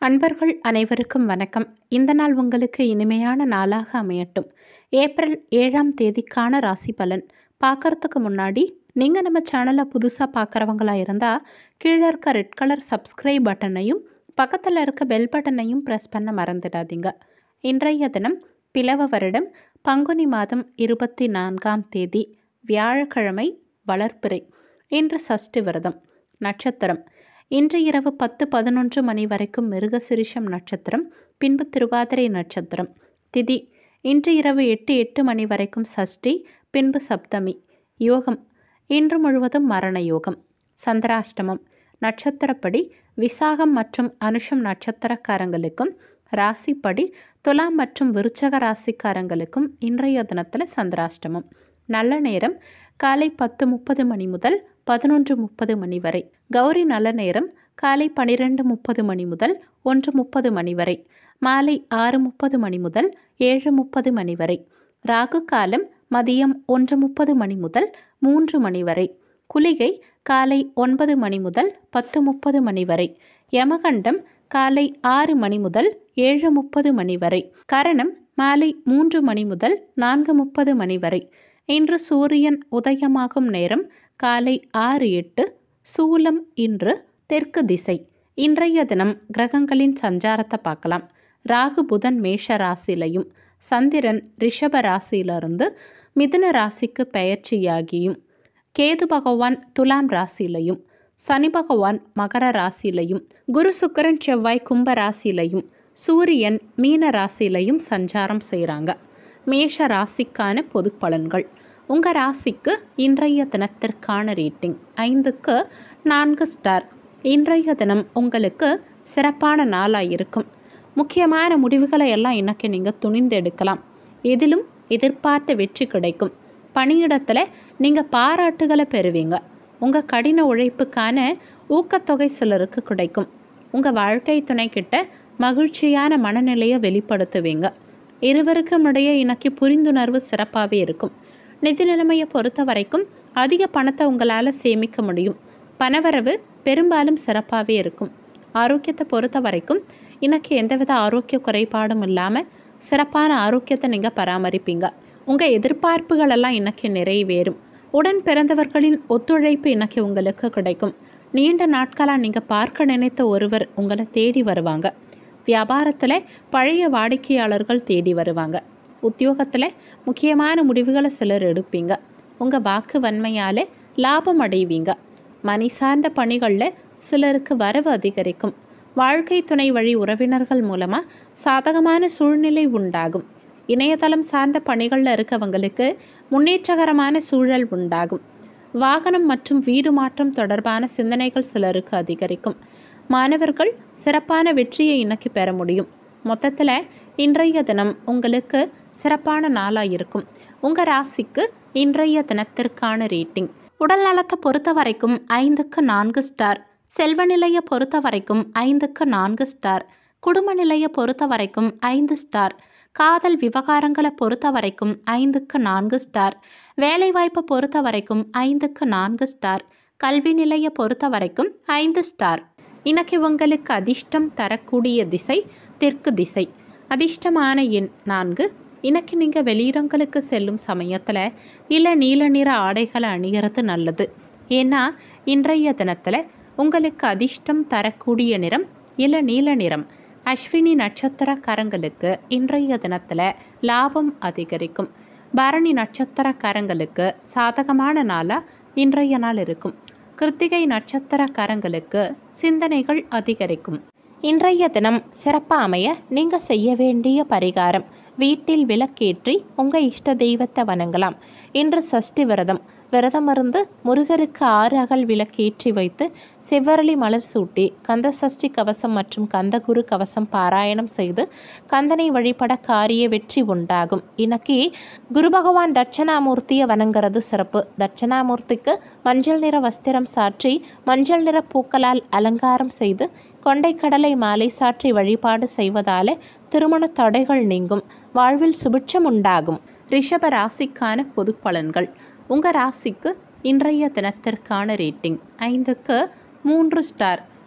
அன்பர்கள் அனைவருக்கும் வணக்கம் இந்த நாள் உங்களுக்கு இனிமையான நாளாக அமையட்டும் ஏப்ரல் ஏழாம் தேதிக்கான ராசி பலன் பார்க்கறதுக்கு முன்னாடி நீங்கள் நம்ம சேனலை புதுசாக பார்க்குறவங்களா இருந்தால் கீழே இருக்க ரெட் கலர் சப்ஸ்கிரைப் பட்டனையும் பக்கத்தில் இருக்க பெல் பட்டனையும் ப்ரெஸ் பண்ண மறந்துடாதீங்க இன்றைய தினம் பிளவ வருடம் பங்குனி மாதம் இருபத்தி நான்காம் தேதி வியாழக்கிழமை வளர்ப்பிறை இன்று சஷ்டி விரதம் நட்சத்திரம் இன்று இரவு பத்து பதினொன்று மணி வரைக்கும் மிருகசிரிஷம் நட்சத்திரம் பின்பு திருவாதிரை நட்சத்திரம் திதி இன்று இரவு எட்டு எட்டு மணி வரைக்கும் சஷ்டி பின்பு சப்தமி யோகம் இன்று முழுவதும் மரண யோகம் சந்திராஷ்டமம் நட்சத்திரப்படி விசாகம் மற்றும் அனுஷம் நட்சத்திரக்காரங்களுக்கும் ராசிப்படி துலாம் மற்றும் விருச்சக ராசிக்காரங்களுக்கும் இன்றைய தினத்தில் சந்திராஷ்டமம் நல்ல நேரம் காலை பத்து முப்பது மணி முதல் பதினொன்று முப்பது மணி வரை கௌரி நல்ல நேரம் காலை பனிரெண்டு முப்பது மணி முதல் ஒன்று முப்பது மணி வரை மாலை ஆறு முப்பது மணி முதல் ஏழு முப்பது மணி வரை ராகு காலம் மதியம் ஒன்று முப்பது மணி முதல் மூன்று மணி வரை குளிகை காலை ஒன்பது மணி முதல் பத்து முப்பது மணி வரை யமகண்டம் காலை ஆறு மணி முதல் ஏழு முப்பது மணி வரை கரணம் மாலை மூன்று மணி முதல் நான்கு முப்பது மணி வரை இன்று சூரியன் உதயமாகும் நேரம் காலை ஆறு எட்டு சூலம் இன்று தெற்கு திசை இன்றைய தினம் கிரகங்களின் சஞ்சாரத்தை பார்க்கலாம் ராகு புதன் மேஷ ராசியிலையும் சந்திரன் ரிஷப ராசியிலிருந்து மிதுன ராசிக்கு பெயர்ச்சியாகியும் கேது பகவான் துலாம் ராசியிலையும் சனி பகவான் மகர ராசியிலையும் குரு சுக்கரன் செவ்வாய் கும்ப ராசியிலையும் சூரியன் மீன ராசியிலையும் சஞ்சாரம் செய்கிறாங்க மேஷ ராசிக்கான பொது பலன்கள் உங்கள் ராசிக்கு இன்றைய தினத்திற்கான ரேட்டிங் ஐந்துக்கு நான்கு ஸ்டார் இன்றைய தினம் உங்களுக்கு சிறப்பான நாளாக இருக்கும் முக்கியமான முடிவுகளை எல்லாம் இன்னைக்கு நீங்கள் துணிந்து எடுக்கலாம் எதிலும் எதிர்பார்த்த வெற்றி கிடைக்கும் பணியிடத்தில் நீங்கள் பாராட்டுகளை பெறுவீங்க உங்கள் கடின உழைப்புக்கான ஊக்கத்தொகை சிலருக்கு கிடைக்கும் உங்கள் வாழ்க்கை துணை கிட்ட மகிழ்ச்சியான மனநிலையை வெளிப்படுத்துவீங்க இருவருக்கும் இடையே இன்னைக்கு புரிந்துணர்வு சிறப்பாகவே இருக்கும் நிதி நிலைமையை பொறுத்த வரைக்கும் அதிக பணத்தை உங்களால் சேமிக்க முடியும் பணவரவு பெரும்பாலும் சிறப்பாகவே இருக்கும் ஆரோக்கியத்தை பொறுத்த வரைக்கும் இன்னைக்கு எந்தவித ஆரோக்கிய குறைபாடும் இல்லாமல் சிறப்பான ஆரோக்கியத்தை நீங்கள் பராமரிப்பீங்க உங்கள் எதிர்பார்ப்புகளெல்லாம் இன்னைக்கு நிறைவேறும் உடன் பிறந்தவர்களின் ஒத்துழைப்பு இன்னைக்கு உங்களுக்கு கிடைக்கும் நீண்ட நாட்களாக நீங்கள் பார்க்க நினைத்த ஒருவர் உங்களை தேடி வருவாங்க வியாபாரத்தில் பழைய வாடிக்கையாளர்கள் தேடி வருவாங்க உத்தியோகத்தில் முக்கியமான முடிவுகளை சிலர் எடுப்பீங்க உங்கள் வாக்கு வன்மையால் லாபம் அடைவீங்க மணி சார்ந்த பணிகளில் சிலருக்கு வரவு அதிகரிக்கும் வாழ்க்கை துணை வழி உறவினர்கள் மூலமாக சாதகமான சூழ்நிலை உண்டாகும் இணையதளம் சார்ந்த பணிகளில் இருக்கவங்களுக்கு முன்னேற்றகரமான சூழல் உண்டாகும் வாகனம் மற்றும் வீடு மாற்றம் தொடர்பான சிந்தனைகள் சிலருக்கு அதிகரிக்கும் மாணவர்கள் சிறப்பான வெற்றியை இன்னைக்கு பெற முடியும் மொத்தத்தில் இன்றைய தினம் உங்களுக்கு சிறப்பான நாளாக இருக்கும் உங்கள் ராசிக்கு இன்றைய தினத்திற்கான ரேட்டிங் உடல் நலத்தை பொறுத்த வரைக்கும் ஐந்துக்கு நான்கு ஸ்டார் செல்வ நிலையை பொறுத்த வரைக்கும் ஐந்துக்கு நான்கு ஸ்டார் குடும்ப நிலையை பொறுத்த வரைக்கும் ஐந்து ஸ்டார் காதல் விவகாரங்களை பொறுத்த வரைக்கும் ஐந்துக்கு நான்கு ஸ்டார் வேலைவாய்ப்பை பொறுத்த வரைக்கும் ஐந்துக்கு நான்கு ஸ்டார் கல்வி நிலையை பொறுத்த வரைக்கும் ஐந்து ஸ்டார் இன்னைக்கு உங்களுக்கு அதிர்ஷ்டம் தரக்கூடிய திசை தெற்கு திசை அதிர்ஷ்டமான எண் நான்கு இன்னைக்கு நீங்கள் வெளியிடங்களுக்கு செல்லும் சமயத்தில் இல்லை நீல நிற ஆடைகளை அணிகிறது நல்லது ஏன்னா இன்றைய தினத்தில் உங்களுக்கு அதிர்ஷ்டம் தரக்கூடிய நிறம் இல்லை நீல நிறம் அஸ்வினி நட்சத்திரக்காரங்களுக்கு இன்றைய தினத்தில் லாபம் அதிகரிக்கும் பரணி நட்சத்திரக்காரங்களுக்கு சாதகமான நாளாக இன்றைய நாள் இருக்கும் கிருத்திகை நட்சத்திரக்காரங்களுக்கு சிந்தனைகள் அதிகரிக்கும் இன்றைய தினம் சிறப்பாக அமைய நீங்கள் செய்ய வேண்டிய பரிகாரம் வீட்டில் விளக்கேற்றி உங்கள் இஷ்ட தெய்வத்தை வணங்கலாம் இன்று சஷ்டி விரதம் விரதம் இருந்து முருகருக்கு ஆறு அகல் விளக்கேற்றி வைத்து செவ்வரளி மலர் சூட்டி கந்த சஷ்டி கவசம் மற்றும் கந்தகுரு கவசம் பாராயணம் செய்து கந்தனை வழிபட காரிய வெற்றி உண்டாகும் இன்னைக்கு குரு பகவான் தட்சணாமூர்த்தியை வணங்குறது சிறப்பு தட்சணாமூர்த்திக்கு மஞ்சள் நிற வஸ்திரம் சாற்றி மஞ்சள் நிற பூக்களால் அலங்காரம் செய்து கொண்டைக்கடலை மாலை சாற்றி வழிபாடு செய்வதால திருமண தடைகள் நீங்கும் வாழ்வில் சுபிட்சம் உண்டாகும் ரிஷப ராசிக்கான பொது பலன்கள் உங்கள் ராசிக்கு இன்றைய தினத்திற்கான ரேட்டிங் ஐந்துக்கு மூன்று ஸ்டார்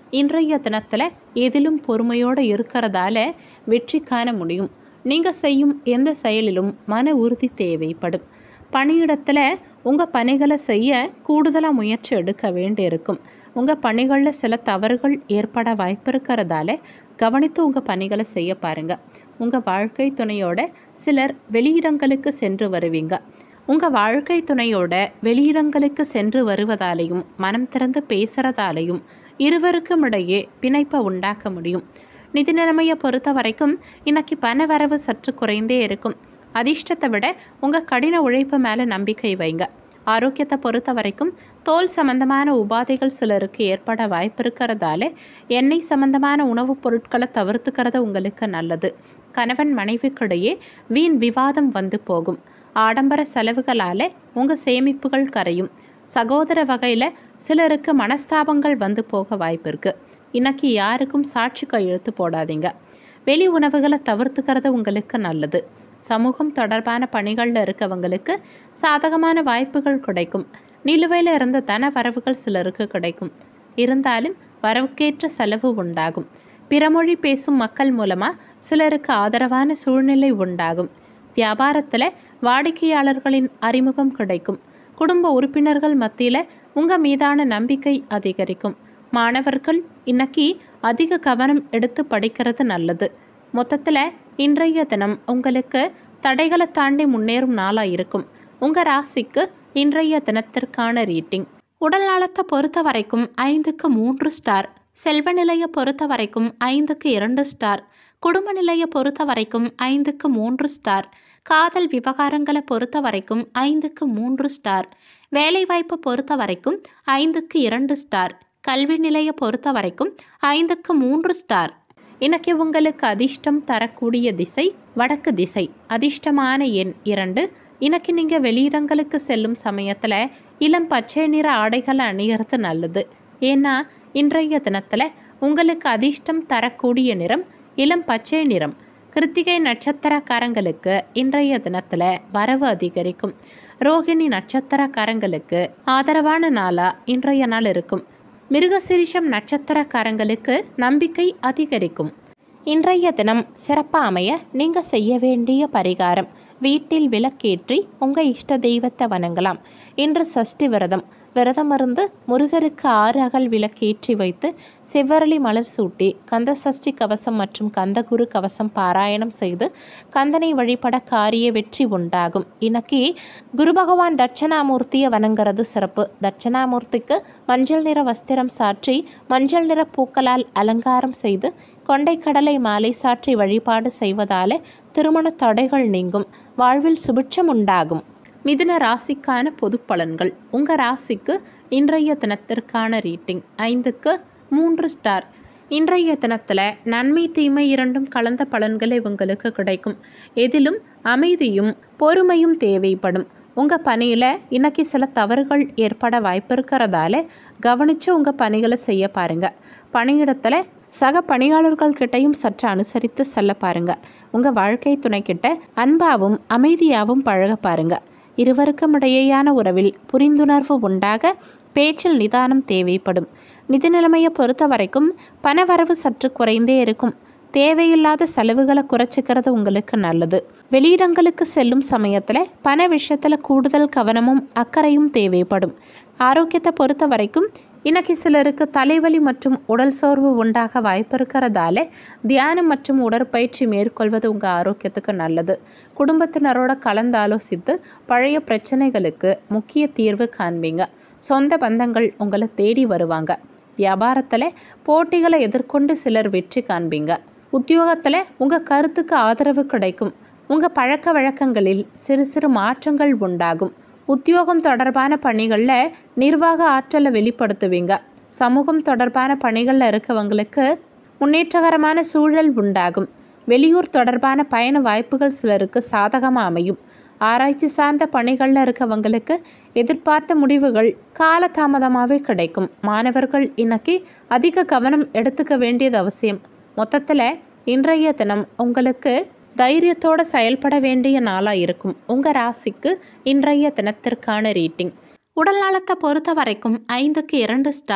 இன்றைய தினத்தில் எதிலும் பொறுமையோடு இருக்கிறதால வெற்றி காண முடியும் நீங்கள் செய்யும் எந்த செயலிலும் மன உறுதி தேவைப்படும் பணியிடத்தில் உங்கள் பணிகளை செய்ய கூடுதலாக முயற்சி எடுக்க வேண்டியிருக்கும் உங்கள் பணிகளில் சில தவறுகள் ஏற்பட வாய்ப்பு இருக்கிறதால கவனித்து உங்கள் பணிகளை செய்ய பாருங்கள் உங்கள் வாழ்க்கை துணையோட சிலர் வெளியிடங்களுக்கு சென்று வருவீங்க உங்கள் வாழ்க்கை துணையோட வெளியிடங்களுக்கு சென்று வருவதாலையும் மனம் திறந்து பேசுகிறதாலையும் இருவருக்கும் இடையே பிணைப்பை உண்டாக்க முடியும் நிதி நிலைமையை பொறுத்த வரைக்கும் இன்னைக்கு பண வரவு சற்று குறைந்தே இருக்கும் அதிர்ஷ்டத்தை விட உங்கள் கடின உழைப்பு மேலே நம்பிக்கை வைங்க ஆரோக்கியத்தை பொறுத்த வரைக்கும் தோல் சம்பந்தமான உபாதைகள் சிலருக்கு ஏற்பட வாய்ப்பு இருக்கிறதால எண்ணெய் சம்பந்தமான உணவுப் பொருட்களை தவிர்த்துக்கிறது உங்களுக்கு நல்லது கணவன் மனைவிக்கிடையே வீண் விவாதம் வந்து போகும் ஆடம்பர செலவுகளால் உங்கள் சேமிப்புகள் கரையும் சகோதர வகையில் சிலருக்கு மனஸ்தாபங்கள் வந்து போக வாய்ப்பு இருக்குது இன்னைக்கு யாருக்கும் சாட்சி கையெழுத்து போடாதீங்க வெளி உணவுகளை தவிர்த்துக்கிறது உங்களுக்கு நல்லது சமூகம் தொடர்பான பணிகளில் இருக்கவங்களுக்கு சாதகமான வாய்ப்புகள் கிடைக்கும் நிலுவையில் இருந்த தன வரவுகள் சிலருக்கு கிடைக்கும் இருந்தாலும் வரவுக்கேற்ற செலவு உண்டாகும் பிறமொழி பேசும் மக்கள் மூலமாக சிலருக்கு ஆதரவான சூழ்நிலை உண்டாகும் வியாபாரத்தில் வாடிக்கையாளர்களின் அறிமுகம் கிடைக்கும் குடும்ப உறுப்பினர்கள் மத்தியில் உங்கள் மீதான நம்பிக்கை அதிகரிக்கும் மாணவர்கள் இன்னைக்கு அதிக கவனம் எடுத்து படிக்கிறது நல்லது மொத்தத்தில் இன்றைய தினம் உங்களுக்கு தடைகளை தாண்டி முன்னேறும் நாளாக இருக்கும் உங்கள் ராசிக்கு இன்றைய தினத்திற்கான ரீட்டிங் உடல் நலத்தை பொறுத்த வரைக்கும் ஐந்துக்கு மூன்று ஸ்டார் செல்வ நிலையை பொறுத்த வரைக்கும் ஐந்துக்கு இரண்டு ஸ்டார் குடும்ப நிலையை பொறுத்த வரைக்கும் ஐந்துக்கு மூன்று ஸ்டார் காதல் விவகாரங்களை பொறுத்த வரைக்கும் ஐந்துக்கு மூன்று ஸ்டார் வேலைவாய்ப்பு பொறுத்த வரைக்கும் ஐந்துக்கு இரண்டு ஸ்டார் கல்வி நிலையை பொறுத்த வரைக்கும் ஐந்துக்கு மூன்று ஸ்டார் இன்னைக்கு உங்களுக்கு அதிர்ஷ்டம் தரக்கூடிய திசை வடக்கு திசை அதிர்ஷ்டமான எண் இரண்டு இன்னைக்கு நீங்கள் வெளியிடங்களுக்கு செல்லும் சமயத்தில் இளம் பச்சை நிற ஆடைகளை அணிகிறது நல்லது ஏன்னா இன்றைய தினத்தில் உங்களுக்கு அதிர்ஷ்டம் தரக்கூடிய நிறம் இளம் பச்சை நிறம் கிருத்திகை நட்சத்திரக்காரங்களுக்கு இன்றைய தினத்தில் வரவு அதிகரிக்கும் ரோகிணி நட்சத்திரக்காரங்களுக்கு ஆதரவான நாளாக இன்றைய நாள் இருக்கும் மிருகசிரிஷம் நட்சத்திரக்காரங்களுக்கு நம்பிக்கை அதிகரிக்கும் இன்றைய தினம் சிறப்பாக அமைய நீங்கள் செய்ய வேண்டிய பரிகாரம் வீட்டில் விளக்கேற்றி உங்கள் இஷ்ட தெய்வத்தை வணங்கலாம் இன்று சஷ்டி விரதம் விரதம் இருந்து முருகருக்கு ஆறு அகல் விளக்கேற்றி வைத்து செவ்வரளி மலர் சூட்டி கந்த சஷ்டி கவசம் மற்றும் கந்தகுரு கவசம் பாராயணம் செய்து கந்தனை வழிபட காரிய வெற்றி உண்டாகும் இன்னைக்கு குரு பகவான் தட்சணாமூர்த்தியை வணங்குறது சிறப்பு தட்சணாமூர்த்திக்கு மஞ்சள் நிற வஸ்திரம் சாற்றி மஞ்சள் நிற பூக்களால் அலங்காரம் செய்து கொண்டைக்கடலை மாலை சாற்றி வழிபாடு செய்வதால திருமண தடைகள் நீங்கும் வாழ்வில் சுபிட்சம் உண்டாகும் மிதுன ராசிக்கான பொது பலன்கள் உங்கள் ராசிக்கு இன்றைய தினத்திற்கான ரீட்டிங் ஐந்துக்கு மூன்று ஸ்டார் இன்றைய தினத்தில் நன்மை தீமை இரண்டும் கலந்த பலன்களை உங்களுக்கு கிடைக்கும் எதிலும் அமைதியும் பொறுமையும் தேவைப்படும் உங்கள் பணியில் இன்னைக்கு சில தவறுகள் ஏற்பட வாய்ப்பு இருக்கிறதால கவனித்து உங்கள் பணிகளை செய்ய பாருங்கள் பணியிடத்தில் சக பணியாளர்கள் கிட்டையும் சற்று அனுசரித்து செல்ல பாருங்க உங்கள் வாழ்க்கை துணைக்கிட்ட அன்பாவும் அமைதியாகவும் பழக பாருங்க இருவருக்கும் இடையேயான உறவில் புரிந்துணர்வு உண்டாக பேச்சில் நிதானம் தேவைப்படும் நிதி நிலைமையை பொறுத்த வரைக்கும் பணவரவு சற்று குறைந்தே இருக்கும் தேவையில்லாத செலவுகளை குறைச்சிக்கிறது உங்களுக்கு நல்லது வெளியிடங்களுக்கு செல்லும் சமயத்தில் பண விஷயத்தில் கூடுதல் கவனமும் அக்கறையும் தேவைப்படும் ஆரோக்கியத்தை பொறுத்த வரைக்கும் இன்னைக்கு சிலருக்கு தலைவலி மற்றும் உடல் சோர்வு உண்டாக வாய்ப்பு இருக்கிறதால தியானம் மற்றும் உடற்பயிற்சி மேற்கொள்வது உங்கள் ஆரோக்கியத்துக்கு நல்லது குடும்பத்தினரோட கலந்து ஆலோசித்து பழைய பிரச்சனைகளுக்கு முக்கிய தீர்வு காண்பீங்க சொந்த பந்தங்கள் உங்களை தேடி வருவாங்க வியாபாரத்தில் போட்டிகளை எதிர்கொண்டு சிலர் வெற்றி காண்பீங்க உத்தியோகத்தில் உங்கள் கருத்துக்கு ஆதரவு கிடைக்கும் உங்கள் பழக்க வழக்கங்களில் சிறு சிறு மாற்றங்கள் உண்டாகும் உத்தியோகம் தொடர்பான பணிகளில் நிர்வாக ஆற்றலை வெளிப்படுத்துவீங்க சமூகம் தொடர்பான பணிகளில் இருக்கவங்களுக்கு முன்னேற்றகரமான சூழல் உண்டாகும் வெளியூர் தொடர்பான பயண வாய்ப்புகள் சிலருக்கு சாதகமாக அமையும் ஆராய்ச்சி சார்ந்த பணிகளில் இருக்கவங்களுக்கு எதிர்பார்த்த முடிவுகள் காலதாமதமாகவே கிடைக்கும் மாணவர்கள் இன்னைக்கு அதிக கவனம் எடுத்துக்க வேண்டியது அவசியம் மொத்தத்தில் இன்றைய தினம் உங்களுக்கு தைரியத்தோடு செயல்பட வேண்டிய நாளாக இருக்கும் உங்கள் ராசிக்கு இன்றைய தினத்திற்கான ரீட்டிங் உடல் நலத்தை பொறுத்த வரைக்கும் ஐந்துக்கு இரண்டு ஸ்டார்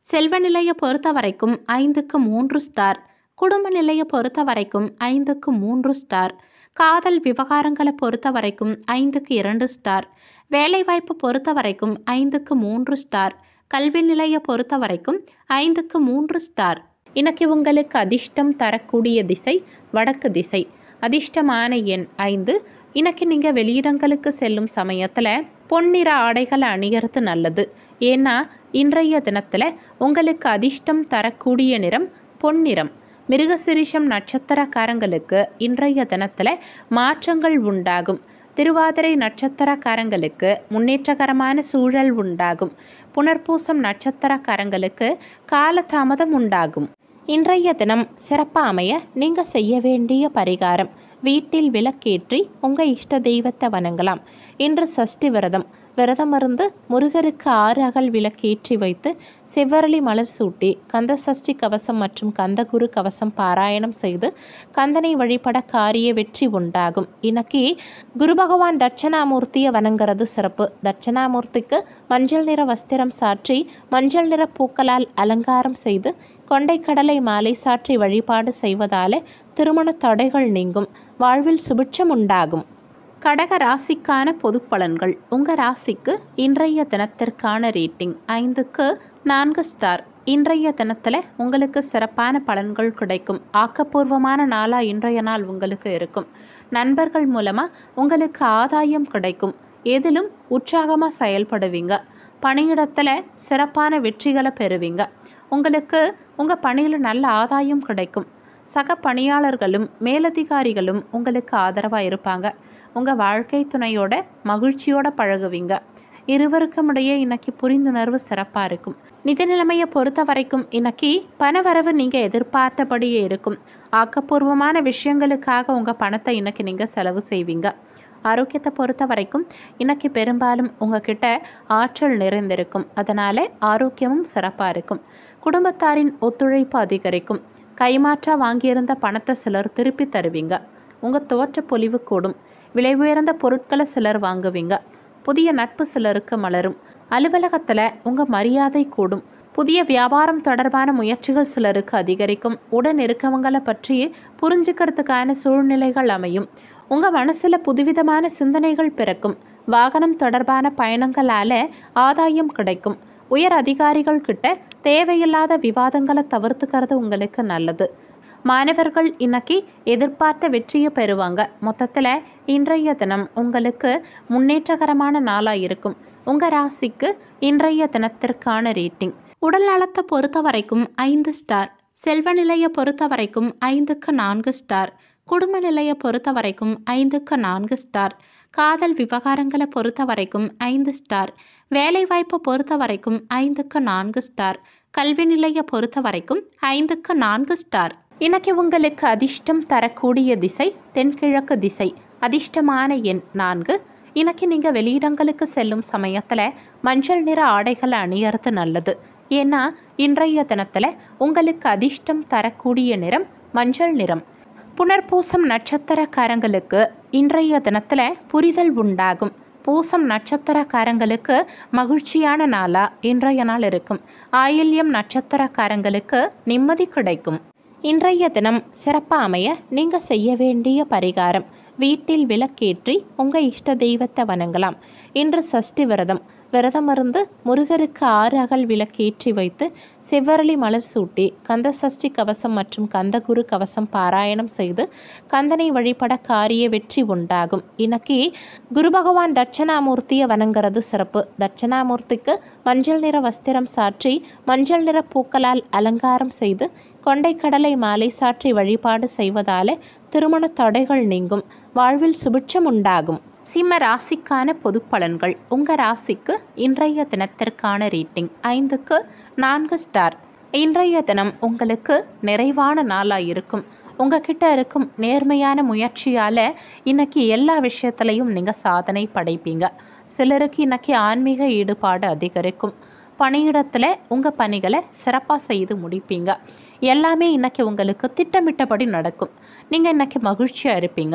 செல்வ நிலையை பொறுத்த வரைக்கும் ஐந்துக்கு மூன்று ஸ்டார் குடும்ப நிலையை பொறுத்த வரைக்கும் ஐந்துக்கு மூன்று ஸ்டார் காதல் விவகாரங்களை பொறுத்த வரைக்கும் ஐந்துக்கு இரண்டு ஸ்டார் வேலைவாய்ப்பு பொறுத்த வரைக்கும் ஐந்துக்கு மூன்று ஸ்டார் கல்வி நிலையை பொறுத்த வரைக்கும் ஐந்துக்கு மூன்று ஸ்டார் இன்னைக்கு உங்களுக்கு அதிர்ஷ்டம் தரக்கூடிய திசை வடக்கு திசை அதிர்ஷ்டமான எண் ஐந்து இன்னைக்கு நீங்கள் வெளியிடங்களுக்கு செல்லும் சமயத்தில் பொன்னிற ஆடைகளை அணியறது நல்லது ஏன்னா இன்றைய தினத்தில் உங்களுக்கு அதிர்ஷ்டம் தரக்கூடிய நிறம் பொன்னிறம் மிருகசிரிஷம் நட்சத்திரக்காரங்களுக்கு இன்றைய தினத்தில் மாற்றங்கள் உண்டாகும் திருவாதிரை நட்சத்திரக்காரங்களுக்கு முன்னேற்றகரமான சூழல் உண்டாகும் புனர்பூசம் நட்சத்திரக்காரங்களுக்கு காலதாமதம் உண்டாகும் இன்றைய தினம் சிறப்பாக அமைய நீங்கள் செய்ய வேண்டிய பரிகாரம் வீட்டில் விளக்கேற்றி உங்கள் இஷ்ட தெய்வத்தை வணங்கலாம் இன்று சஷ்டி விரதம் விரதம் இருந்து முருகருக்கு ஆறு அகல் விளக்கேற்றி வைத்து செவ்வரளி மலர் சூட்டி கந்த சஷ்டி கவசம் மற்றும் கந்தகுரு கவசம் பாராயணம் செய்து கந்தனை வழிபட காரிய வெற்றி உண்டாகும் இன்னைக்கு குரு பகவான் தட்சணாமூர்த்தியை வணங்குறது சிறப்பு தட்சணாமூர்த்திக்கு மஞ்சள் நிற வஸ்திரம் சாற்றி மஞ்சள் நிற பூக்களால் அலங்காரம் செய்து கொண்டைக்கடலை மாலை சாற்றி வழிபாடு செய்வதால திருமண தடைகள் நீங்கும் வாழ்வில் சுபிட்சம் உண்டாகும் கடக ராசிக்கான பொது பலன்கள் உங்கள் ராசிக்கு இன்றைய தினத்திற்கான ரேட்டிங் ஐந்துக்கு நான்கு ஸ்டார் இன்றைய தினத்தில் உங்களுக்கு சிறப்பான பலன்கள் கிடைக்கும் ஆக்கப்பூர்வமான நாளாக இன்றைய நாள் உங்களுக்கு இருக்கும் நண்பர்கள் மூலமாக உங்களுக்கு ஆதாயம் கிடைக்கும் எதிலும் உற்சாகமாக செயல்படுவீங்க பணியிடத்தில் சிறப்பான வெற்றிகளை பெறுவீங்க உங்களுக்கு உங்கள் பணியில் நல்ல ஆதாயம் கிடைக்கும் சக பணியாளர்களும் மேலதிகாரிகளும் உங்களுக்கு ஆதரவாக இருப்பாங்க உங்கள் வாழ்க்கை துணையோட மகிழ்ச்சியோட பழகுவீங்க இருவருக்கும் இடையே இன்னைக்கு புரிந்துணர்வு சிறப்பாக இருக்கும் நிதி நிலைமையை பொறுத்த வரைக்கும் இன்னைக்கு பணவரவு நீங்கள் எதிர்பார்த்தபடியே இருக்கும் ஆக்கப்பூர்வமான விஷயங்களுக்காக உங்கள் பணத்தை இன்னைக்கு நீங்கள் செலவு செய்வீங்க ஆரோக்கியத்தை பொறுத்த வரைக்கும் இன்னைக்கு பெரும்பாலும் உங்ககிட்ட ஆற்றல் நிறைந்திருக்கும் அதனால் ஆரோக்கியமும் சிறப்பாக இருக்கும் குடும்பத்தாரின் ஒத்துழைப்பு அதிகரிக்கும் கைமாற்றா வாங்கியிருந்த பணத்தை சிலர் திருப்பி தருவீங்க உங்கள் தோற்ற பொலிவு கூடும் விலை உயர்ந்த பொருட்களை சிலர் வாங்குவீங்க புதிய நட்பு சிலருக்கு மலரும் அலுவலகத்தில் உங்கள் மரியாதை கூடும் புதிய வியாபாரம் தொடர்பான முயற்சிகள் சிலருக்கு அதிகரிக்கும் உடன் இருக்கவங்களை பற்றி புரிஞ்சுக்கிறதுக்கான சூழ்நிலைகள் அமையும் உங்கள் மனசில் புதுவிதமான சிந்தனைகள் பிறக்கும் வாகனம் தொடர்பான பயணங்களால் ஆதாயம் கிடைக்கும் உயர் அதிகாரிகள் கிட்ட தேவையில்லாத விவாதங்களை தவிர்த்துக்கிறது உங்களுக்கு நல்லது மாணவர்கள் இன்னைக்கு எதிர்பார்த்த வெற்றியை பெறுவாங்க மொத்தத்தில் இன்றைய தினம் உங்களுக்கு முன்னேற்றகரமான நாளாக இருக்கும் உங்கள் ராசிக்கு இன்றைய தினத்திற்கான ரேட்டிங் உடல் நலத்தை பொறுத்த வரைக்கும் ஐந்து ஸ்டார் செல்வ நிலையை பொறுத்த வரைக்கும் ஐந்துக்கு நான்கு ஸ்டார் குடும்ப நிலையை பொறுத்த வரைக்கும் ஐந்துக்கு நான்கு ஸ்டார் காதல் விவகாரங்களை பொறுத்த வரைக்கும் ஐந்து ஸ்டார் வேலைவாய்ப்பை பொறுத்த வரைக்கும் ஐந்துக்கு நான்கு ஸ்டார் கல்வி நிலையை பொறுத்த வரைக்கும் ஐந்துக்கு நான்கு ஸ்டார் இன்னைக்கு உங்களுக்கு அதிர்ஷ்டம் தரக்கூடிய திசை தென்கிழக்கு திசை அதிர்ஷ்டமான எண் நான்கு இன்னைக்கு நீங்கள் வெளியிடங்களுக்கு செல்லும் சமயத்தில் மஞ்சள் நிற ஆடைகளை அணியறது நல்லது ஏன்னா இன்றைய தினத்தில் உங்களுக்கு அதிர்ஷ்டம் தரக்கூடிய நிறம் மஞ்சள் நிறம் புனர்பூசம் நட்சத்திரக்காரங்களுக்கு இன்றைய தினத்தில் புரிதல் உண்டாகும் பூசம் நட்சத்திரக்காரங்களுக்கு மகிழ்ச்சியான நாளாக இன்றைய நாள் இருக்கும் ஆயில்யம் நட்சத்திரக்காரங்களுக்கு நிம்மதி கிடைக்கும் இன்றைய தினம் சிறப்பாக அமைய நீங்கள் செய்ய வேண்டிய பரிகாரம் வீட்டில் விளக்கேற்றி உங்கள் இஷ்ட தெய்வத்தை வணங்கலாம் இன்று சஷ்டி விரதம் விரதம் இருந்து முருகருக்கு ஆறு அகல் விளக்கேற்றி வைத்து செவ்வரளி மலர் சூட்டி கந்த சஷ்டி கவசம் மற்றும் கந்தகுரு கவசம் பாராயணம் செய்து கந்தனை வழிபட காரிய வெற்றி உண்டாகும் இன்னைக்கு குரு பகவான் தட்சணாமூர்த்தியை வணங்குறது சிறப்பு தட்சணாமூர்த்திக்கு மஞ்சள் நிற வஸ்திரம் சாற்றி மஞ்சள் நிற பூக்களால் அலங்காரம் செய்து கொண்டைக்கடலை மாலை சாற்றி வழிபாடு செய்வதால திருமண தடைகள் நீங்கும் வாழ்வில் சுபிட்சம் உண்டாகும் சிம்ம ராசிக்கான பொது பலன்கள் உங்கள் ராசிக்கு இன்றைய தினத்திற்கான ரேட்டிங் ஐந்துக்கு நான்கு ஸ்டார் இன்றைய தினம் உங்களுக்கு நிறைவான நாளாக இருக்கும் உங்ககிட்ட இருக்கும் நேர்மையான முயற்சியால் இன்னைக்கு எல்லா விஷயத்துலையும் நீங்கள் சாதனை படைப்பீங்க சிலருக்கு இன்னைக்கு ஆன்மீக ஈடுபாடு அதிகரிக்கும் பணியிடத்தில் உங்கள் பணிகளை சிறப்பாக செய்து முடிப்பீங்க எல்லாமே இன்னைக்கு உங்களுக்கு திட்டமிட்டபடி நடக்கும் நீங்கள் இன்னைக்கு மகிழ்ச்சியாக இருப்பீங்க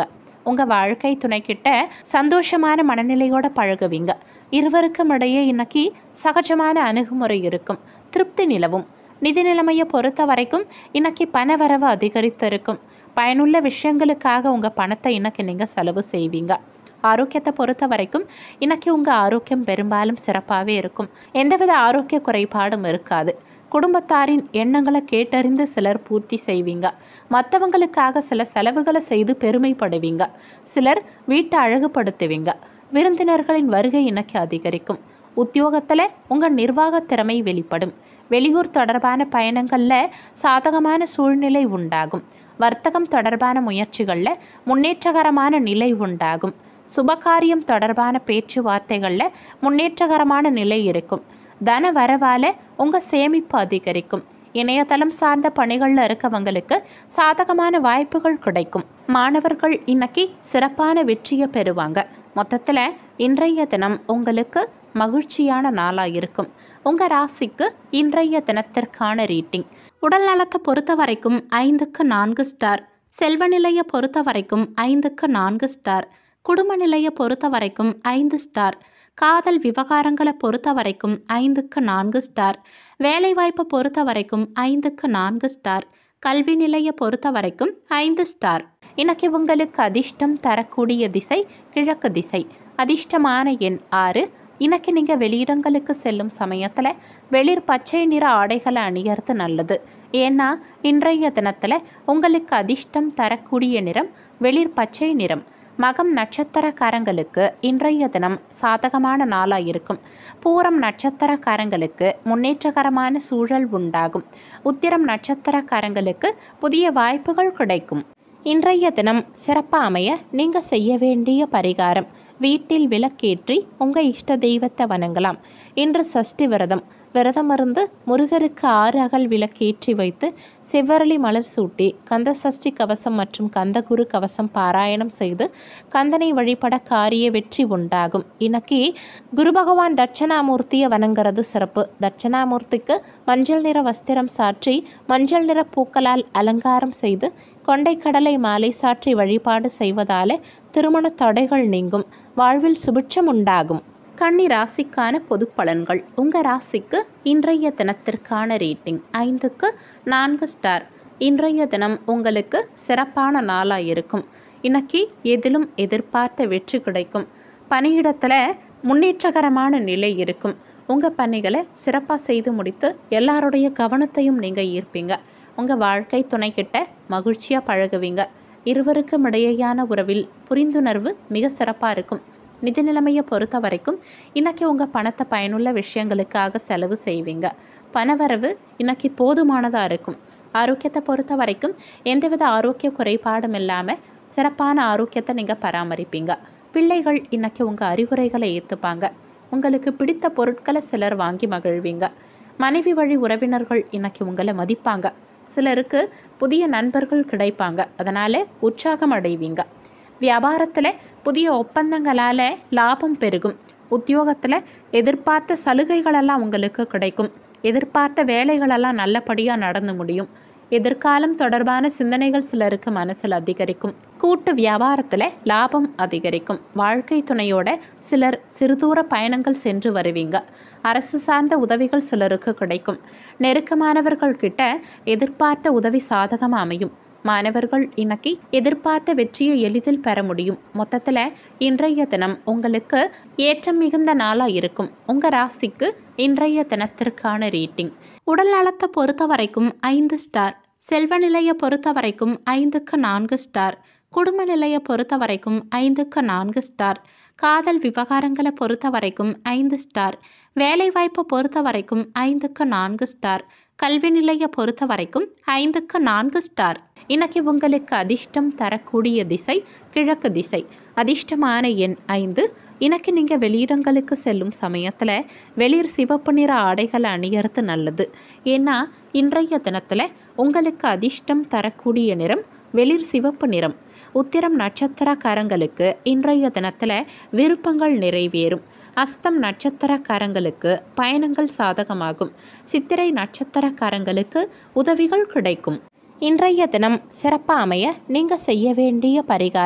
உங்கள் வாழ்க்கை துணைக்கிட்ட சந்தோஷமான மனநிலையோட பழகுவீங்க இருவருக்கும் இடையே இன்னைக்கு சகஜமான அணுகுமுறை இருக்கும் திருப்தி நிலவும் நிதி நிலைமையை பொறுத்த வரைக்கும் இன்னைக்கு பணவரவு அதிகரித்து இருக்கும் பயனுள்ள விஷயங்களுக்காக உங்கள் பணத்தை இன்னைக்கு நீங்கள் செலவு செய்வீங்க ஆரோக்கியத்தை பொறுத்த வரைக்கும் இன்னைக்கு உங்கள் ஆரோக்கியம் பெரும்பாலும் சிறப்பாகவே இருக்கும் எந்தவித ஆரோக்கிய குறைபாடும் இருக்காது குடும்பத்தாரின் எண்ணங்களை கேட்டறிந்து சிலர் பூர்த்தி செய்வீங்க மற்றவங்களுக்காக சில செலவுகளை செய்து பெருமைப்படுவீங்க சிலர் வீட்டை அழகுபடுத்துவீங்க விருந்தினர்களின் வருகை இன்னைக்கு அதிகரிக்கும் உத்தியோகத்தில் உங்கள் நிர்வாக திறமை வெளிப்படும் வெளியூர் தொடர்பான பயணங்களில் சாதகமான சூழ்நிலை உண்டாகும் வர்த்தகம் தொடர்பான முயற்சிகளில் முன்னேற்றகரமான நிலை உண்டாகும் சுபகாரியம் தொடர்பான பேச்சுவார்த்தைகளில் முன்னேற்றகரமான நிலை இருக்கும் தன வரவால் உங்கள் சேமிப்பு அதிகரிக்கும் இணையதளம் சார்ந்த பணிகளில் இருக்கவங்களுக்கு சாதகமான வாய்ப்புகள் கிடைக்கும் மாணவர்கள் இன்னைக்கு சிறப்பான வெற்றியை பெறுவாங்க மொத்தத்தில் இன்றைய தினம் உங்களுக்கு மகிழ்ச்சியான நாளாக இருக்கும் உங்கள் ராசிக்கு இன்றைய தினத்திற்கான ரீட்டிங் உடல் நலத்தை பொறுத்த வரைக்கும் ஐந்துக்கு நான்கு ஸ்டார் செல்வ நிலையை பொறுத்த வரைக்கும் ஐந்துக்கு நான்கு ஸ்டார் குடும்ப நிலையை பொறுத்த வரைக்கும் ஐந்து ஸ்டார் காதல் விவகாரங்களை பொறுத்த வரைக்கும் ஐந்துக்கு நான்கு ஸ்டார் வேலைவாய்ப்பை பொறுத்த வரைக்கும் ஐந்துக்கு நான்கு ஸ்டார் கல்வி நிலையை பொறுத்த வரைக்கும் ஐந்து ஸ்டார் இன்னைக்கு உங்களுக்கு அதிர்ஷ்டம் தரக்கூடிய திசை கிழக்கு திசை அதிர்ஷ்டமான எண் ஆறு இன்னைக்கு நீங்கள் வெளியிடங்களுக்கு செல்லும் சமயத்தில் வெளிர் பச்சை நிற ஆடைகளை அணியறது நல்லது ஏன்னா இன்றைய தினத்தில் உங்களுக்கு அதிர்ஷ்டம் தரக்கூடிய நிறம் வெளிர் பச்சை நிறம் மகம் நட்சத்திரக்காரங்களுக்கு இன்றைய தினம் சாதகமான நாளாக இருக்கும் பூரம் நட்சத்திரக்காரங்களுக்கு முன்னேற்றகரமான சூழல் உண்டாகும் உத்திரம் நட்சத்திரக்காரங்களுக்கு புதிய வாய்ப்புகள் கிடைக்கும் இன்றைய தினம் சிறப்பாக அமைய நீங்கள் செய்ய வேண்டிய பரிகாரம் வீட்டில் விளக்கேற்றி உங்கள் இஷ்ட தெய்வத்தை வணங்கலாம் இன்று சஷ்டி விரதம் விரதம் இருந்து முருகருக்கு ஆறு அகல் விளக்கேற்றி வைத்து செவ்வரளி மலர் சூட்டி கந்த சஷ்டி கவசம் மற்றும் கந்தகுரு கவசம் பாராயணம் செய்து கந்தனை வழிபட காரிய வெற்றி உண்டாகும் இன்னைக்கு குரு பகவான் தட்சணாமூர்த்தியை வணங்குறது சிறப்பு தட்சணாமூர்த்திக்கு மஞ்சள் நிற வஸ்திரம் சாற்றி மஞ்சள் நிற பூக்களால் அலங்காரம் செய்து கொண்டைக்கடலை மாலை சாற்றி வழிபாடு செய்வதாலே திருமண தடைகள் நீங்கும் வாழ்வில் சுபிட்சம் உண்டாகும் கன்னி ராசிக்கான பொது பலன்கள் உங்கள் ராசிக்கு இன்றைய தினத்திற்கான ரேட்டிங் ஐந்துக்கு நான்கு ஸ்டார் இன்றைய தினம் உங்களுக்கு சிறப்பான நாளாக இருக்கும் இன்னைக்கு எதிலும் எதிர்பார்த்த வெற்றி கிடைக்கும் பணியிடத்தில் முன்னேற்றகரமான நிலை இருக்கும் உங்கள் பணிகளை சிறப்பாக செய்து முடித்து எல்லாருடைய கவனத்தையும் நீங்கள் ஈர்ப்பீங்க உங்கள் வாழ்க்கை துணைக்கிட்ட மகிழ்ச்சியாக பழகுவீங்க இருவருக்கும் இடையேயான உறவில் புரிந்துணர்வு மிக சிறப்பாக இருக்கும் நிதி நிலைமையை பொறுத்த வரைக்கும் இன்னைக்கு உங்கள் பணத்தை பயனுள்ள விஷயங்களுக்காக செலவு செய்வீங்க பணவரவு இன்னைக்கு போதுமானதாக இருக்கும் ஆரோக்கியத்தை பொறுத்த வரைக்கும் எந்தவித ஆரோக்கிய குறைபாடும் இல்லாமல் சிறப்பான ஆரோக்கியத்தை நீங்கள் பராமரிப்பீங்க பிள்ளைகள் இன்னைக்கு உங்கள் அறிவுரைகளை ஏற்றுப்பாங்க உங்களுக்கு பிடித்த பொருட்களை சிலர் வாங்கி மகிழ்வீங்க மனைவி வழி உறவினர்கள் இன்னைக்கு உங்களை மதிப்பாங்க சிலருக்கு புதிய நண்பர்கள் கிடைப்பாங்க அதனால் உற்சாகம் அடைவீங்க வியாபாரத்தில் புதிய ஒப்பந்தங்களால் லாபம் பெருகும் உத்தியோகத்தில் எதிர்பார்த்த சலுகைகளெல்லாம் உங்களுக்கு கிடைக்கும் எதிர்பார்த்த வேலைகளெல்லாம் நல்லபடியாக நடந்து முடியும் எதிர்காலம் தொடர்பான சிந்தனைகள் சிலருக்கு மனசில் அதிகரிக்கும் கூட்டு வியாபாரத்தில் லாபம் அதிகரிக்கும் வாழ்க்கை துணையோட சிலர் சிறுதூர பயணங்கள் சென்று வருவீங்க அரசு சார்ந்த உதவிகள் சிலருக்கு கிடைக்கும் நெருக்கமானவர்கள் கிட்ட எதிர்பார்த்த உதவி சாதகமாக அமையும் மாணவர்கள் இன்னைக்கு எதிர்பார்த்த வெற்றியை எளிதில் பெற முடியும் மொத்தத்தில் இன்றைய தினம் உங்களுக்கு ஏற்றம் மிகுந்த நாளாக இருக்கும் உங்கள் ராசிக்கு இன்றைய தினத்திற்கான ரேட்டிங் உடல் நலத்தை பொறுத்த வரைக்கும் ஐந்து ஸ்டார் செல்வ நிலையை பொறுத்த வரைக்கும் ஐந்துக்கு நான்கு ஸ்டார் குடும்ப நிலையை பொறுத்த வரைக்கும் ஐந்துக்கு நான்கு ஸ்டார் காதல் விவகாரங்களை பொறுத்த வரைக்கும் ஐந்து ஸ்டார் வேலைவாய்ப்பை பொறுத்த வரைக்கும் ஐந்துக்கு நான்கு ஸ்டார் கல்வி நிலையை பொறுத்த வரைக்கும் ஐந்துக்கு நான்கு ஸ்டார் இன்னைக்கு உங்களுக்கு அதிர்ஷ்டம் தரக்கூடிய திசை கிழக்கு திசை அதிர்ஷ்டமான எண் ஐந்து இன்னைக்கு நீங்கள் வெளியிடங்களுக்கு செல்லும் சமயத்தில் வெளிர் சிவப்பு நிற ஆடைகளை அணியறது நல்லது ஏன்னா இன்றைய தினத்தில் உங்களுக்கு அதிர்ஷ்டம் தரக்கூடிய நிறம் வெளிர் சிவப்பு நிறம் உத்திரம் நட்சத்திரக்காரங்களுக்கு இன்றைய தினத்தில் விருப்பங்கள் நிறைவேறும் அஸ்தம் நட்சத்திரக்காரங்களுக்கு பயணங்கள் சாதகமாகும் சித்திரை நட்சத்திரக்காரங்களுக்கு உதவிகள் கிடைக்கும் இன்றைய தினம் சிறப்பாக அமைய நீங்கள் செய்ய வேண்டிய பரிகாரம்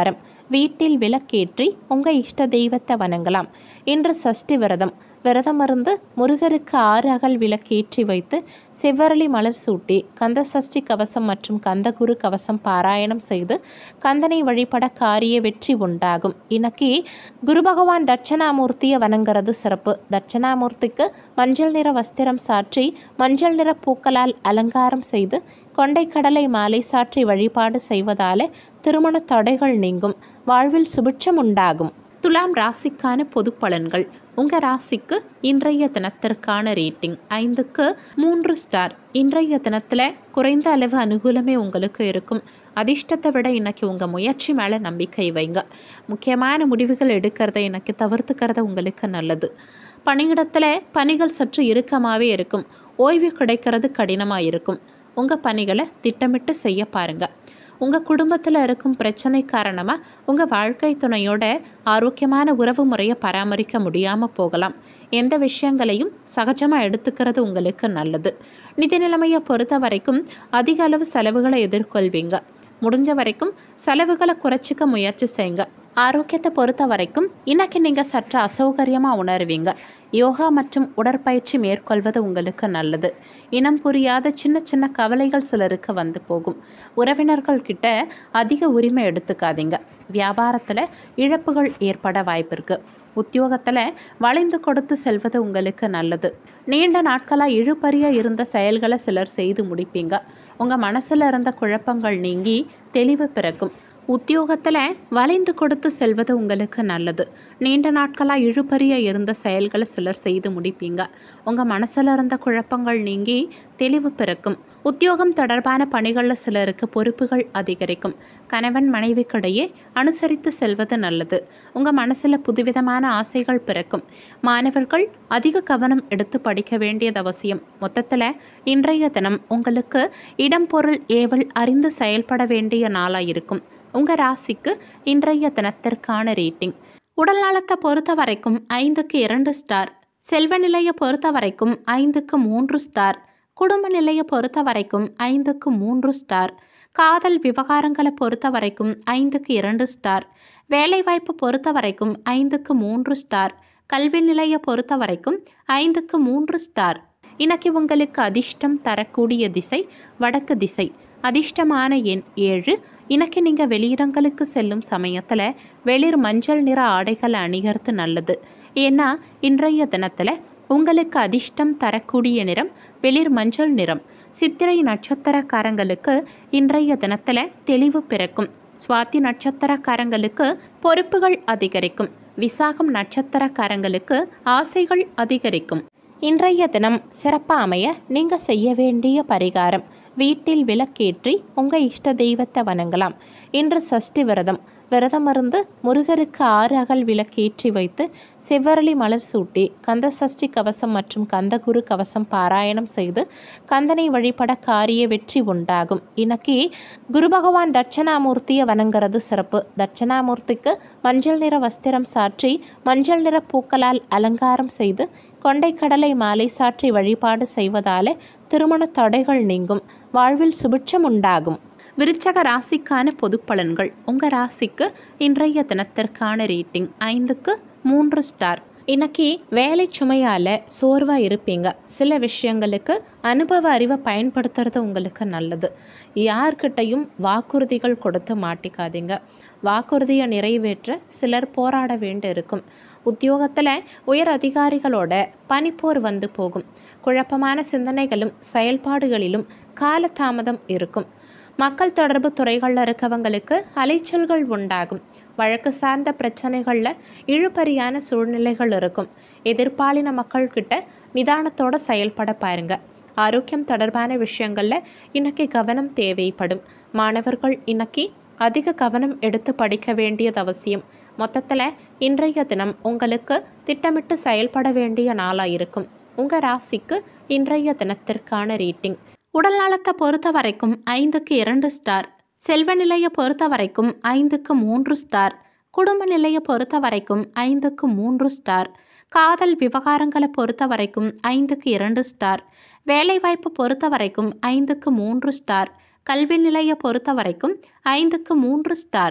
வீட்டில் விளக்கேற்றி உங்கள் இஷ்ட தெய்வத்தை வணங்கலாம் இன்று சஷ்டி விரதம் விரதம் இருந்து முருகருக்கு ஆறு அகல் விளக்கேற்றி வைத்து செவ்வரளி மலர் சூட்டி கந்த சஷ்டி கவசம் மற்றும் கந்தகுரு கவசம் பாராயணம் செய்து கந்தனை வழிபட காரிய வெற்றி உண்டாகும் இன்னைக்கு குரு பகவான் தட்சணாமூர்த்தியை வணங்குறது சிறப்பு தட்சணாமூர்த்திக்கு மஞ்சள் நிற வஸ்திரம் சாற்றி மஞ்சள் நிற பூக்களால் அலங்காரம் செய்து கொண்டைக்கடலை மாலை சாற்றி வழிபாடு செய்வதால திருமண தடைகள் நீங்கும் வாழ்வில் சுபிட்சம் உண்டாகும் துலாம் ராசிக்கான பொது பலன்கள் உங்கள் ராசிக்கு இன்றைய தினத்திற்கான ரேட்டிங் ஐந்துக்கு மூன்று ஸ்டார் இன்றைய தினத்தில் குறைந்த அளவு அனுகூலமே உங்களுக்கு இருக்கும் அதிர்ஷ்டத்தை விட இன்னைக்கு உங்கள் முயற்சி மேலே நம்பிக்கை வைங்க முக்கியமான முடிவுகள் எடுக்கிறத இன்னைக்கு தவிர்த்துக்கிறது உங்களுக்கு நல்லது பணியிடத்தில் பணிகள் சற்று இறுக்கமாகவே இருக்கும் ஓய்வு கிடைக்கிறது கடினமாக இருக்கும் உங்கள் பணிகளை திட்டமிட்டு செய்ய பாருங்கள் உங்கள் குடும்பத்தில் இருக்கும் பிரச்சனை காரணமாக உங்கள் வாழ்க்கை துணையோட ஆரோக்கியமான உறவு முறையை பராமரிக்க முடியாமல் போகலாம் எந்த விஷயங்களையும் சகஜமாக எடுத்துக்கிறது உங்களுக்கு நல்லது நிதி நிலைமையை பொறுத்த வரைக்கும் அதிக அளவு செலவுகளை எதிர்கொள்வீங்க முடிஞ்ச வரைக்கும் செலவுகளை குறைச்சிக்க முயற்சி செய்யுங்க ஆரோக்கியத்தை பொறுத்த வரைக்கும் இன்னைக்கு நீங்கள் சற்று அசௌகரியமாக உணர்வீங்க யோகா மற்றும் உடற்பயிற்சி மேற்கொள்வது உங்களுக்கு நல்லது இனம் புரியாத சின்ன சின்ன கவலைகள் சிலருக்கு வந்து போகும் உறவினர்கள் கிட்ட அதிக உரிமை எடுத்துக்காதீங்க வியாபாரத்தில் இழப்புகள் ஏற்பட வாய்ப்பு இருக்கு உத்தியோகத்தில் வளைந்து கொடுத்து செல்வது உங்களுக்கு நல்லது நீண்ட நாட்களாக இழுபறிய இருந்த செயல்களை சிலர் செய்து முடிப்பீங்க உங்கள் மனசில் இருந்த குழப்பங்கள் நீங்கி தெளிவு பிறக்கும் உத்தியோகத்தில் வளைந்து கொடுத்து செல்வது உங்களுக்கு நல்லது நீண்ட நாட்களாக இழுபறிய இருந்த செயல்களை சிலர் செய்து முடிப்பீங்க உங்கள் மனசில் இருந்த குழப்பங்கள் நீங்கி தெளிவு பிறக்கும் உத்தியோகம் தொடர்பான பணிகளில் சிலருக்கு பொறுப்புகள் அதிகரிக்கும் கணவன் மனைவிக்கிடையே அனுசரித்து செல்வது நல்லது உங்கள் மனசில் புதுவிதமான ஆசைகள் பிறக்கும் மாணவர்கள் அதிக கவனம் எடுத்து படிக்க வேண்டியது அவசியம் மொத்தத்தில் இன்றைய தினம் உங்களுக்கு இடம் பொருள் ஏவல் அறிந்து செயல்பட வேண்டிய நாளாக இருக்கும் உங்கள் ராசிக்கு இன்றைய தினத்திற்கான ரேட்டிங் உடல் நலத்தை பொறுத்த வரைக்கும் ஐந்துக்கு இரண்டு ஸ்டார் செல்வ நிலையை பொறுத்த வரைக்கும் ஐந்துக்கு மூன்று ஸ்டார் குடும்ப நிலையை பொறுத்த வரைக்கும் ஐந்துக்கு மூன்று ஸ்டார் காதல் விவகாரங்களை பொறுத்த வரைக்கும் ஐந்துக்கு இரண்டு ஸ்டார் வேலைவாய்ப்பு பொறுத்த வரைக்கும் ஐந்துக்கு மூன்று ஸ்டார் கல்வி நிலையை பொறுத்த வரைக்கும் ஐந்துக்கு மூன்று ஸ்டார் இன்னைக்கு உங்களுக்கு அதிர்ஷ்டம் தரக்கூடிய திசை வடக்கு திசை அதிர்ஷ்டமான எண் ஏழு இன்னைக்கு நீங்கள் வெளியிடங்களுக்கு செல்லும் சமயத்தில் வெளிர் மஞ்சள் நிற ஆடைகளை அணிகிறது நல்லது ஏன்னா இன்றைய தினத்தில் உங்களுக்கு அதிர்ஷ்டம் தரக்கூடிய நிறம் வெளிர் மஞ்சள் நிறம் சித்திரை நட்சத்திரக்காரங்களுக்கு இன்றைய தினத்தில் தெளிவு பிறக்கும் சுவாதி நட்சத்திரக்காரங்களுக்கு பொறுப்புகள் அதிகரிக்கும் விசாகம் நட்சத்திரக்காரங்களுக்கு ஆசைகள் அதிகரிக்கும் இன்றைய தினம் சிறப்பாக அமைய நீங்கள் செய்ய வேண்டிய பரிகாரம் வீட்டில் விளக்கேற்றி உங்கள் இஷ்ட தெய்வத்தை வணங்கலாம் இன்று சஷ்டி விரதம் விரதம் இருந்து முருகருக்கு ஆறு அகல் விளக்கேற்றி வைத்து செவ்வரளி மலர் சூட்டி கந்த சஷ்டி கவசம் மற்றும் கந்தகுரு கவசம் பாராயணம் செய்து கந்தனை வழிபட காரிய வெற்றி உண்டாகும் இன்னைக்கு குரு பகவான் தட்சணாமூர்த்தியை வணங்குறது சிறப்பு தட்சணாமூர்த்திக்கு மஞ்சள் நிற வஸ்திரம் சாற்றி மஞ்சள் நிற பூக்களால் அலங்காரம் செய்து கொண்டைக்கடலை மாலை சாற்றி வழிபாடு செய்வதாலே திருமண தடைகள் நீங்கும் வாழ்வில் சுபிட்சம் உண்டாகும் விருச்சக ராசிக்கான பொது பலன்கள் உங்கள் ராசிக்கு இன்றைய தினத்திற்கான ரேட்டிங் ஐந்துக்கு மூன்று ஸ்டார் இன்னைக்கு வேலை சுமையால் சோர்வாக இருப்பீங்க சில விஷயங்களுக்கு அனுபவ அறிவை பயன்படுத்துறது உங்களுக்கு நல்லது யார்கிட்டையும் வாக்குறுதிகள் கொடுத்து மாட்டிக்காதீங்க வாக்குறுதியை நிறைவேற்ற சிலர் போராட வேண்டி இருக்கும் உத்தியோகத்தில் உயர் அதிகாரிகளோட பனிப்போர் வந்து போகும் குழப்பமான சிந்தனைகளும் செயல்பாடுகளிலும் காலதாமதம் இருக்கும் மக்கள் தொடர்பு துறைகளில் இருக்கவங்களுக்கு அலைச்சல்கள் உண்டாகும் வழக்கு சார்ந்த பிரச்சனைகளில் இழுபறியான சூழ்நிலைகள் இருக்கும் எதிர்பாலின மக்கள்கிட்ட நிதானத்தோட செயல்பட பாருங்க ஆரோக்கியம் தொடர்பான விஷயங்களில் இன்னைக்கு கவனம் தேவைப்படும் மாணவர்கள் இன்னைக்கு அதிக கவனம் எடுத்து படிக்க வேண்டியது அவசியம் மொத்தத்தில் இன்றைய தினம் உங்களுக்கு திட்டமிட்டு செயல்பட வேண்டிய நாளாக இருக்கும் உங்கள் ராசிக்கு இன்றைய தினத்திற்கான ரேட்டிங் உடல் நலத்தை பொறுத்த வரைக்கும் ஐந்துக்கு இரண்டு ஸ்டார் செல்வ நிலையை பொறுத்த வரைக்கும் ஐந்துக்கு மூன்று ஸ்டார் குடும்ப நிலையை பொறுத்த வரைக்கும் ஐந்துக்கு மூன்று ஸ்டார் காதல் விவகாரங்களை பொறுத்த வரைக்கும் ஐந்துக்கு இரண்டு ஸ்டார் வேலைவாய்ப்பு பொறுத்த வரைக்கும் ஐந்துக்கு மூன்று ஸ்டார் கல்வி நிலையை பொறுத்த வரைக்கும் ஐந்துக்கு மூன்று ஸ்டார்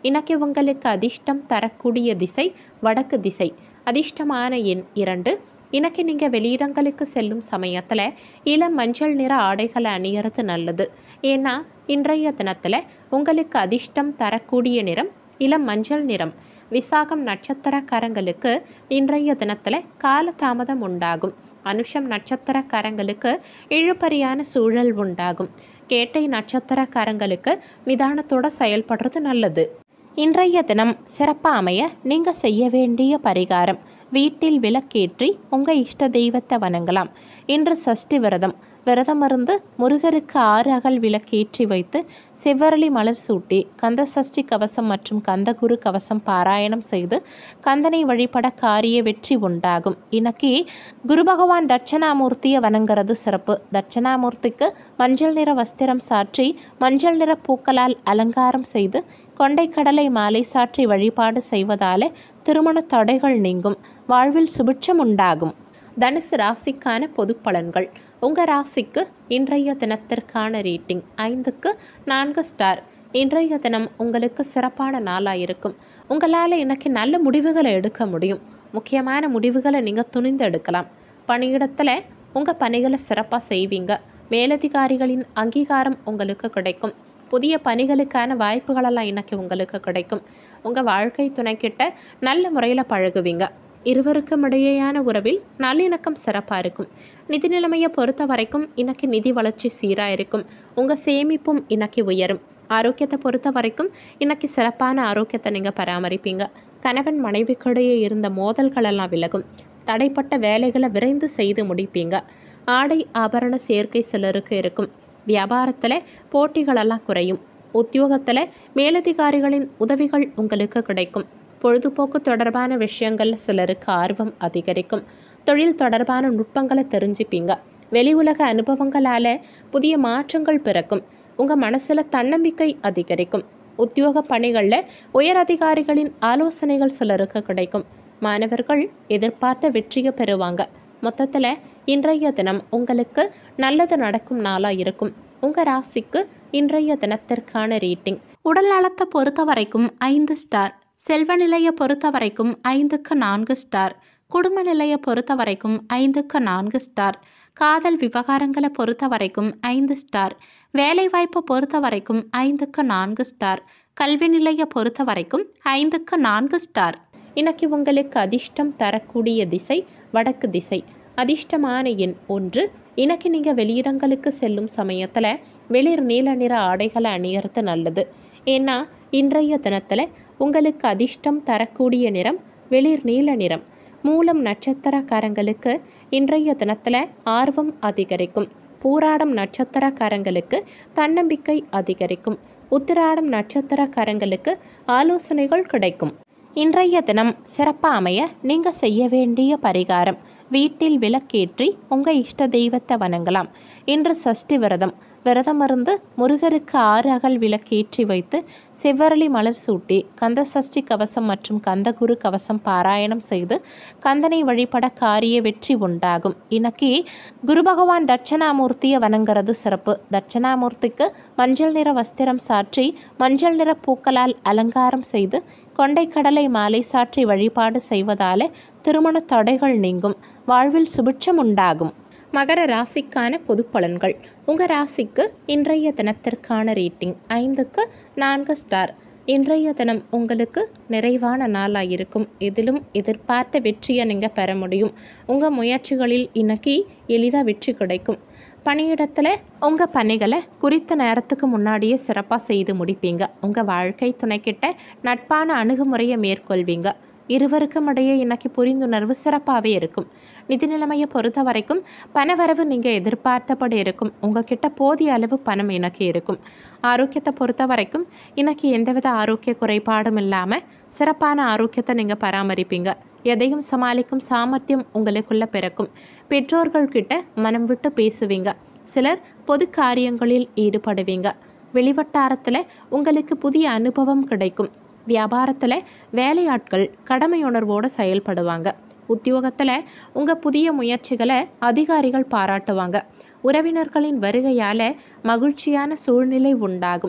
இன்னைக்கு உங்களுக்கு அதிர்ஷ்டம் தரக்கூடிய திசை வடக்கு திசை அதிர்ஷ்டமான எண் இரண்டு இன்னைக்கு நீங்கள் வெளியிடங்களுக்கு செல்லும் சமயத்தில் இளம் மஞ்சள் நிற ஆடைகளை அணியறது நல்லது ஏன்னா இன்றைய தினத்தில் உங்களுக்கு அதிர்ஷ்டம் தரக்கூடிய நிறம் இளம் மஞ்சள் நிறம் விசாகம் நட்சத்திரக்காரங்களுக்கு இன்றைய தினத்தில் காலதாமதம் உண்டாகும் அனுஷம் நட்சத்திரக்காரங்களுக்கு இழுபறியான சூழல் உண்டாகும் கேட்டை நட்சத்திரக்காரங்களுக்கு நிதானத்தோட செயல்படுறது நல்லது இன்றைய தினம் சிறப்பாக அமைய நீங்கள் செய்ய வேண்டிய பரிகாரம் வீட்டில் விளக்கேற்றி உங்கள் இஷ்ட தெய்வத்தை வணங்கலாம் இன்று சஷ்டி விரதம் விரதம் இருந்து முருகருக்கு ஆறு அகல் விளக்கேற்றி வைத்து செவ்வரளி மலர் சூட்டி கந்த சஷ்டி கவசம் மற்றும் கந்தகுரு கவசம் பாராயணம் செய்து கந்தனை வழிபட காரிய வெற்றி உண்டாகும் இன்னைக்கு குரு பகவான் தட்சணாமூர்த்தியை வணங்குறது சிறப்பு தட்சணாமூர்த்திக்கு மஞ்சள் நிற வஸ்திரம் சாற்றி மஞ்சள் நிற பூக்களால் அலங்காரம் செய்து கொண்டைக்கடலை மாலை சாற்றி வழிபாடு செய்வதாலே திருமண தடைகள் நீங்கும் வாழ்வில் சுபிட்சம் உண்டாகும் தனுசு ராசிக்கான பொது பலன்கள் உங்கள் ராசிக்கு இன்றைய தினத்திற்கான ரேட்டிங் ஐந்துக்கு நான்கு ஸ்டார் இன்றைய தினம் உங்களுக்கு சிறப்பான நாளாக இருக்கும் உங்களால் இன்னைக்கு நல்ல முடிவுகளை எடுக்க முடியும் முக்கியமான முடிவுகளை நீங்கள் துணிந்து எடுக்கலாம் பணியிடத்தில் உங்கள் பணிகளை சிறப்பாக செய்வீங்க மேலதிகாரிகளின் அங்கீகாரம் உங்களுக்கு கிடைக்கும் புதிய பணிகளுக்கான வாய்ப்புகளெல்லாம் இன்னைக்கு உங்களுக்கு கிடைக்கும் உங்கள் வாழ்க்கை துணைக்கிட்ட நல்ல முறையில் பழகுவீங்க இருவருக்கும் இடையேயான உறவில் நல்லிணக்கம் சிறப்பாக இருக்கும் நிதி நிலைமையை பொறுத்த வரைக்கும் இன்னைக்கு நிதி வளர்ச்சி சீராக இருக்கும் உங்கள் சேமிப்பும் இன்னைக்கு உயரும் ஆரோக்கியத்தை பொறுத்த வரைக்கும் இன்னைக்கு சிறப்பான ஆரோக்கியத்தை நீங்கள் பராமரிப்பீங்க கணவன் மனைவிக்கிடையே இருந்த மோதல்கள் எல்லாம் விலகும் தடைப்பட்ட வேலைகளை விரைந்து செய்து முடிப்பீங்க ஆடை ஆபரண சேர்க்கை சிலருக்கு இருக்கும் வியாபாரத்தில் போட்டிகளெல்லாம் குறையும் உத்தியோகத்தில் மேலதிகாரிகளின் உதவிகள் உங்களுக்கு கிடைக்கும் பொழுதுபோக்கு தொடர்பான விஷயங்கள் சிலருக்கு ஆர்வம் அதிகரிக்கும் தொழில் தொடர்பான நுட்பங்களை தெரிஞ்சுப்பீங்க வெளி உலக அனுபவங்களால் புதிய மாற்றங்கள் பிறக்கும் உங்கள் மனசில் தன்னம்பிக்கை அதிகரிக்கும் உத்தியோக பணிகளில் உயர் அதிகாரிகளின் ஆலோசனைகள் சிலருக்கு கிடைக்கும் மாணவர்கள் எதிர்பார்த்த வெற்றியை பெறுவாங்க மொத்தத்தில் இன்றைய தினம் உங்களுக்கு நல்லது நடக்கும் நாளாக இருக்கும் உங்கள் ராசிக்கு இன்றைய தினத்திற்கான ரேட்டிங் உடல் நலத்தை பொறுத்த வரைக்கும் ஐந்து ஸ்டார் செல்வ நிலையை பொறுத்த வரைக்கும் ஐந்துக்கு நான்கு ஸ்டார் குடும்ப நிலையை பொறுத்த வரைக்கும் ஐந்துக்கு நான்கு ஸ்டார் காதல் விவகாரங்களை பொறுத்த வரைக்கும் ஐந்து ஸ்டார் வேலைவாய்ப்பை பொறுத்த வரைக்கும் ஐந்துக்கு நான்கு ஸ்டார் கல்வி நிலையை பொறுத்த வரைக்கும் ஐந்துக்கு நான்கு ஸ்டார் இன்னைக்கு உங்களுக்கு அதிர்ஷ்டம் தரக்கூடிய திசை வடக்கு திசை அதிர்ஷ்டமான எண் ஒன்று இன்னைக்கு நீங்கள் வெளியிடங்களுக்கு செல்லும் சமயத்தில் வெளிர் நீல நிற ஆடைகளை அணியறது நல்லது ஏன்னா இன்றைய தினத்தில் உங்களுக்கு அதிர்ஷ்டம் தரக்கூடிய நிறம் வெளிர் நீல நிறம் மூலம் நட்சத்திரக்காரங்களுக்கு இன்றைய தினத்தில் ஆர்வம் அதிகரிக்கும் பூராடம் நட்சத்திரக்காரங்களுக்கு தன்னம்பிக்கை அதிகரிக்கும் உத்திராடம் நட்சத்திரக்காரங்களுக்கு ஆலோசனைகள் கிடைக்கும் இன்றைய தினம் சிறப்பாக அமைய நீங்கள் செய்ய வேண்டிய பரிகாரம் வீட்டில் விளக்கேற்றி உங்கள் இஷ்ட தெய்வத்தை வணங்கலாம் இன்று சஷ்டி விரதம் விரதம் இருந்து முருகருக்கு ஆறு அகல் விளக்கேற்றி வைத்து செவ்வரளி மலர் சூட்டி கந்த சஷ்டி கவசம் மற்றும் கந்தகுரு கவசம் பாராயணம் செய்து கந்தனை வழிபட காரிய வெற்றி உண்டாகும் இன்னைக்கு குரு பகவான் தட்சணாமூர்த்தியை வணங்குறது சிறப்பு தட்சணாமூர்த்திக்கு மஞ்சள் நிற வஸ்திரம் சாற்றி மஞ்சள் நிற பூக்களால் அலங்காரம் செய்து கொண்டைக்கடலை மாலை சாற்றி வழிபாடு செய்வதாலே திருமண தடைகள் நீங்கும் வாழ்வில் சுபிட்சம் உண்டாகும் மகர ராசிக்கான பொது பலன்கள் உங்கள் ராசிக்கு இன்றைய தினத்திற்கான ரேட்டிங் ஐந்துக்கு நான்கு ஸ்டார் இன்றைய தினம் உங்களுக்கு நிறைவான நாளாக இருக்கும் எதிலும் எதிர்பார்த்த வெற்றியை நீங்கள் பெற முடியும் உங்கள் முயற்சிகளில் இன்னைக்கு எளிதாக வெற்றி கிடைக்கும் பணியிடத்தில் உங்கள் பணிகளை குறித்த நேரத்துக்கு முன்னாடியே சிறப்பாக செய்து முடிப்பீங்க உங்கள் வாழ்க்கை துணைக்கிட்ட நட்பான அணுகுமுறையை மேற்கொள்வீங்க இருவருக்கும் இடையே இன்னைக்கு புரிந்துணர்வு சிறப்பாகவே இருக்கும் நிதி நிலைமையை பொறுத்த வரைக்கும் பணவரவு நீங்கள் எதிர்பார்த்தபடி இருக்கும் உங்ககிட்ட போதிய அளவு பணம் எனக்கு இருக்கும் ஆரோக்கியத்தை பொறுத்த வரைக்கும் இன்னைக்கு எந்தவித ஆரோக்கிய குறைபாடும் இல்லாமல் சிறப்பான ஆரோக்கியத்தை நீங்கள் பராமரிப்பீங்க எதையும் சமாளிக்கும் சாமர்த்தியம் உங்களுக்குள்ள பிறக்கும் பெற்றோர்கள் கிட்ட மனம் விட்டு பேசுவீங்க சிலர் பொது காரியங்களில் ஈடுபடுவீங்க வெளிவட்டாரத்தில் உங்களுக்கு புதிய அனுபவம் கிடைக்கும் வியாபாரத்தில் வேலையாட்கள் கடமையுணர்வோடு செயல்படுவாங்க உத்தியோகத்தில் உங்கள் புதிய முயற்சிகளை அதிகாரிகள் பாராட்டுவாங்க உறவினர்களின் வருகையால் மகிழ்ச்சியான சூழ்நிலை உண்டாகும்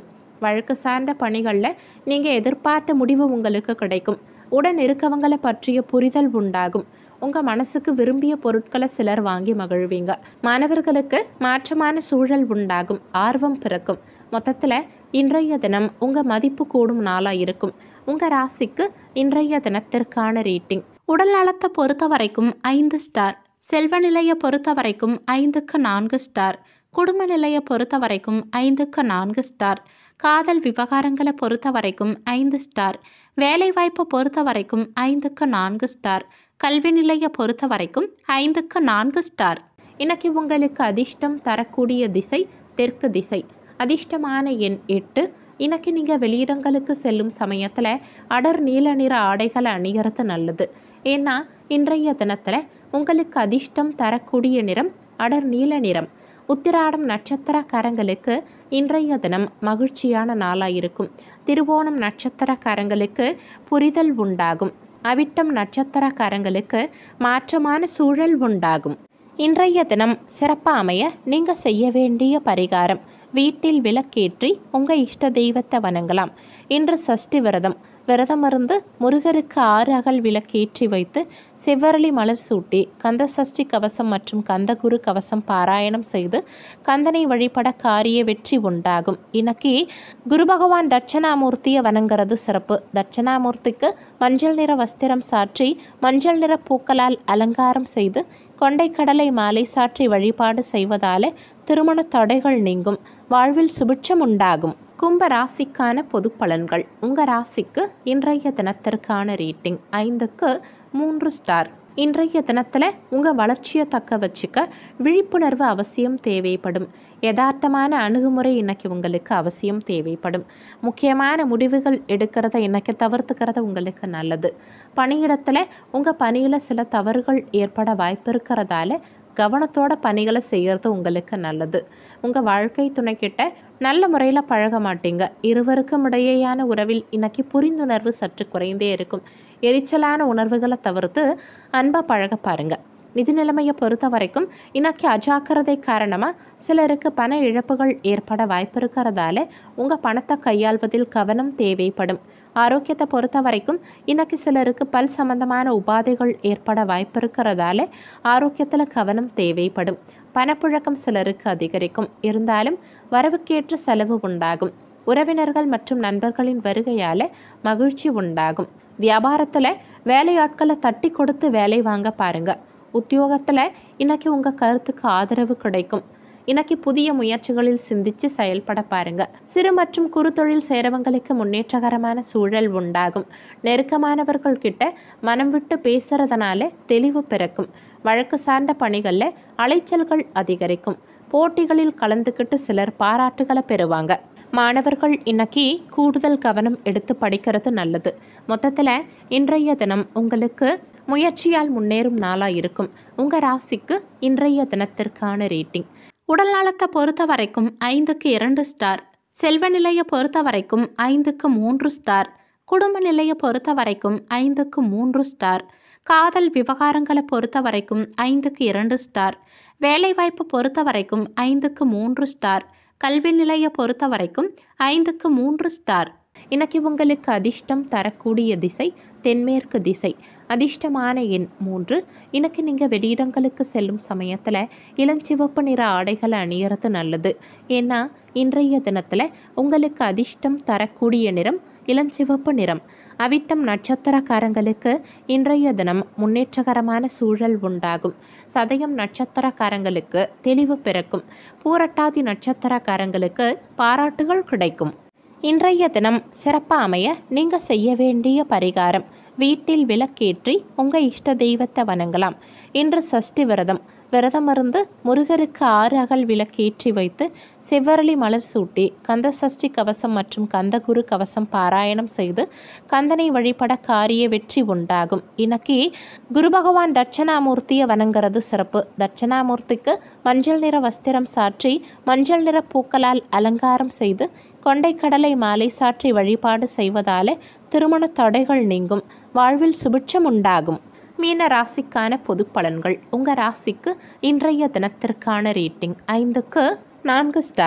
வழக்கு சார்ந்த பணிகளில் நீங்கள் எதிர்பார்த்த முடிவு உங்களுக்கு கிடைக்கும் உடன் இருக்கவங்களை பற்றிய புரிதல் உண்டாகும் உங்கள் மனசுக்கு விரும்பிய பொருட்களை சிலர் வாங்கி மகிழ்வீங்க மாணவர்களுக்கு மாற்றமான சூழல் உண்டாகும் ஆர்வம் பிறக்கும் மொத்தத்தில் இன்றைய தினம் உங்கள் மதிப்பு கூடும் நாளாக இருக்கும் உங்கள் ராசிக்கு இன்றைய தினத்திற்கான ரேட்டிங் உடல் நலத்தை பொறுத்த வரைக்கும் ஐந்து ஸ்டார் செல்வ நிலையை பொறுத்த வரைக்கும் ஐந்துக்கு நான்கு ஸ்டார் குடும்ப நிலையை பொறுத்த வரைக்கும் ஐந்துக்கு நான்கு ஸ்டார் காதல் விவகாரங்களை பொறுத்த வரைக்கும் ஐந்து ஸ்டார் வேலைவாய்ப்பை பொறுத்த வரைக்கும் ஐந்துக்கு நான்கு ஸ்டார் கல்வி நிலையை பொறுத்த வரைக்கும் ஐந்துக்கு நான்கு ஸ்டார் இன்னைக்கு உங்களுக்கு அதிர்ஷ்டம் தரக்கூடிய திசை தெற்கு திசை அதிர்ஷ்டமான எண் எட்டு இன்னைக்கு நீங்கள் வெளியிடங்களுக்கு செல்லும் சமயத்தில் அடர் நீல நிற ஆடைகளை அணிகிறது நல்லது ஏன்னா இன்றைய தினத்தில் உங்களுக்கு அதிர்ஷ்டம் தரக்கூடிய நிறம் அடர் நீல நிறம் உத்திராடம் நட்சத்திரக்காரங்களுக்கு இன்றைய தினம் மகிழ்ச்சியான நாளாக இருக்கும் திருவோணம் நட்சத்திரக்காரங்களுக்கு புரிதல் உண்டாகும் அவிட்டம் நட்சத்திரக்காரங்களுக்கு மாற்றமான சூழல் உண்டாகும் இன்றைய தினம் சிறப்பாக அமைய நீங்கள் செய்ய வேண்டிய பரிகாரம் வீட்டில் விளக்கேற்றி உங்கள் இஷ்ட தெய்வத்தை வணங்கலாம் இன்று சஷ்டி விரதம் விரதம் இருந்து முருகருக்கு ஆறு அகல் விளக்கேற்றி வைத்து செவ்வரளி மலர் சூட்டி கந்த சஷ்டி கவசம் மற்றும் கந்தகுரு கவசம் பாராயணம் செய்து கந்தனை வழிபட காரிய வெற்றி உண்டாகும் இன்னைக்கு குரு பகவான் தட்சணாமூர்த்தியை வணங்குறது சிறப்பு தட்சணாமூர்த்திக்கு மஞ்சள் நிற வஸ்திரம் சாற்றி மஞ்சள் நிற பூக்களால் அலங்காரம் செய்து கொண்டைக்கடலை மாலை சாற்றி வழிபாடு செய்வதால திருமண தடைகள் நீங்கும் வாழ்வில் சுபிட்சம் உண்டாகும் கும்ப ராசிக்கான பொது பலன்கள் உங்கள் ராசிக்கு இன்றைய தினத்திற்கான ரேட்டிங் ஐந்துக்கு மூன்று ஸ்டார் இன்றைய தினத்தில் உங்கள் வளர்ச்சியை தக்க வச்சுக்க விழிப்புணர்வு அவசியம் தேவைப்படும் யதார்த்தமான அணுகுமுறை இன்னைக்கு உங்களுக்கு அவசியம் தேவைப்படும் முக்கியமான முடிவுகள் எடுக்கிறத இன்னைக்கு தவிர்த்துக்கிறது உங்களுக்கு நல்லது பணியிடத்தில் உங்கள் பணியில் சில தவறுகள் ஏற்பட வாய்ப்பு இருக்கிறதால கவனத்தோட பணிகளை செய்கிறது உங்களுக்கு நல்லது உங்கள் வாழ்க்கை துணைக்கிட்ட நல்ல முறையில் பழக மாட்டீங்க இருவருக்கும் இடையேயான உறவில் இன்னைக்கு புரிந்துணர்வு சற்று குறைந்தே இருக்கும் எரிச்சலான உணர்வுகளை தவிர்த்து அன்பாக பழக பாருங்க நிதி நிலைமையை பொறுத்த வரைக்கும் இன்னைக்கு அஜாக்கிரதை காரணமாக சிலருக்கு பண இழப்புகள் ஏற்பட வாய்ப்பு இருக்கிறதால உங்கள் பணத்தை கையாள்வதில் கவனம் தேவைப்படும் ஆரோக்கியத்தை பொறுத்த வரைக்கும் இன்னைக்கு சிலருக்கு பல் சம்பந்தமான உபாதைகள் ஏற்பட வாய்ப்பு இருக்கிறதால ஆரோக்கியத்தில் கவனம் தேவைப்படும் பணப்புழக்கம் சிலருக்கு அதிகரிக்கும் இருந்தாலும் வரவுக்கேற்ற செலவு உண்டாகும் உறவினர்கள் மற்றும் நண்பர்களின் வருகையால் மகிழ்ச்சி உண்டாகும் வியாபாரத்தில் வேலையாட்களை தட்டி கொடுத்து வேலை வாங்க பாருங்க உத்தியோகத்தில் இன்னைக்கு உங்கள் கருத்துக்கு ஆதரவு கிடைக்கும் இன்னைக்கு புதிய முயற்சிகளில் சிந்திச்சு செயல்பட பாருங்க சிறு மற்றும் குறு தொழில் சேரவங்களுக்கு முன்னேற்றகரமான சூழல் உண்டாகும் நெருக்கமானவர்கள் கிட்ட மனம் விட்டு பேசுறதுனால தெளிவு பிறக்கும் வழக்கு சார்ந்த பணிகளில் அலைச்சல்கள் அதிகரிக்கும் போட்டிகளில் கலந்துக்கிட்டு சிலர் பாராட்டுகளை பெறுவாங்க மாணவர்கள் இன்னைக்கு கூடுதல் கவனம் எடுத்து படிக்கிறது நல்லது மொத்தத்தில் இன்றைய தினம் உங்களுக்கு முயற்சியால் முன்னேறும் நாளாக இருக்கும் உங்கள் ராசிக்கு இன்றைய தினத்திற்கான ரேட்டிங் உடல் நலத்தை பொறுத்த வரைக்கும் ஐந்துக்கு இரண்டு ஸ்டார் செல்வ நிலையை பொறுத்த வரைக்கும் ஐந்துக்கு மூன்று ஸ்டார் குடும்ப நிலையை பொறுத்த வரைக்கும் ஐந்துக்கு மூன்று ஸ்டார் காதல் விவகாரங்களை பொறுத்த வரைக்கும் ஐந்துக்கு இரண்டு ஸ்டார் வேலைவாய்ப்பு பொறுத்த வரைக்கும் ஐந்துக்கு மூன்று ஸ்டார் கல்வி நிலையை பொறுத்த வரைக்கும் ஐந்துக்கு மூன்று ஸ்டார் இன்னைக்கு உங்களுக்கு அதிர்ஷ்டம் தரக்கூடிய திசை தென்மேற்கு திசை அதிர்ஷ்டமான எண் மூன்று இன்னைக்கு நீங்கள் வெளியிடங்களுக்கு செல்லும் சமயத்தில் இளஞ்சிவப்பு நிற ஆடைகளை அணியறது நல்லது ஏன்னா இன்றைய தினத்தில் உங்களுக்கு அதிர்ஷ்டம் தரக்கூடிய நிறம் இளஞ்சிவப்பு நிறம் அவிட்டம் நட்சத்திரக்காரங்களுக்கு இன்றைய தினம் முன்னேற்றகரமான சூழல் உண்டாகும் சதயம் நட்சத்திரக்காரங்களுக்கு தெளிவு பிறக்கும் பூரட்டாதி நட்சத்திரக்காரங்களுக்கு பாராட்டுகள் கிடைக்கும் இன்றைய தினம் சிறப்பாக அமைய நீங்கள் செய்ய வேண்டிய பரிகாரம் வீட்டில் விளக்கேற்றி உங்கள் இஷ்ட தெய்வத்தை வணங்கலாம் இன்று சஷ்டி விரதம் விரதம் இருந்து முருகருக்கு ஆறு அகல் விளக்கேற்றி வைத்து செவ்வரளி மலர் சூட்டி கந்த சஷ்டி கவசம் மற்றும் கந்தகுரு கவசம் பாராயணம் செய்து கந்தனை வழிபட காரிய வெற்றி உண்டாகும் இன்னைக்கு குரு பகவான் தட்சணாமூர்த்தியை வணங்குறது சிறப்பு தட்சணாமூர்த்திக்கு மஞ்சள் நிற வஸ்திரம் சாற்றி மஞ்சள் நிற பூக்களால் அலங்காரம் செய்து கொண்டைக்கடலை மாலை சாற்றி வழிபாடு செய்வதால திருமண தடைகள் நீங்கும் வாழ்வில் சுபிட்சம் உண்டாகும் மீன ராசிக்கான பொது பலன்கள் உங்கள் ராசிக்கு இன்றைய தினத்திற்கான ரேட்டிங் ஐந்துக்கு நான்கு ஸ்டார்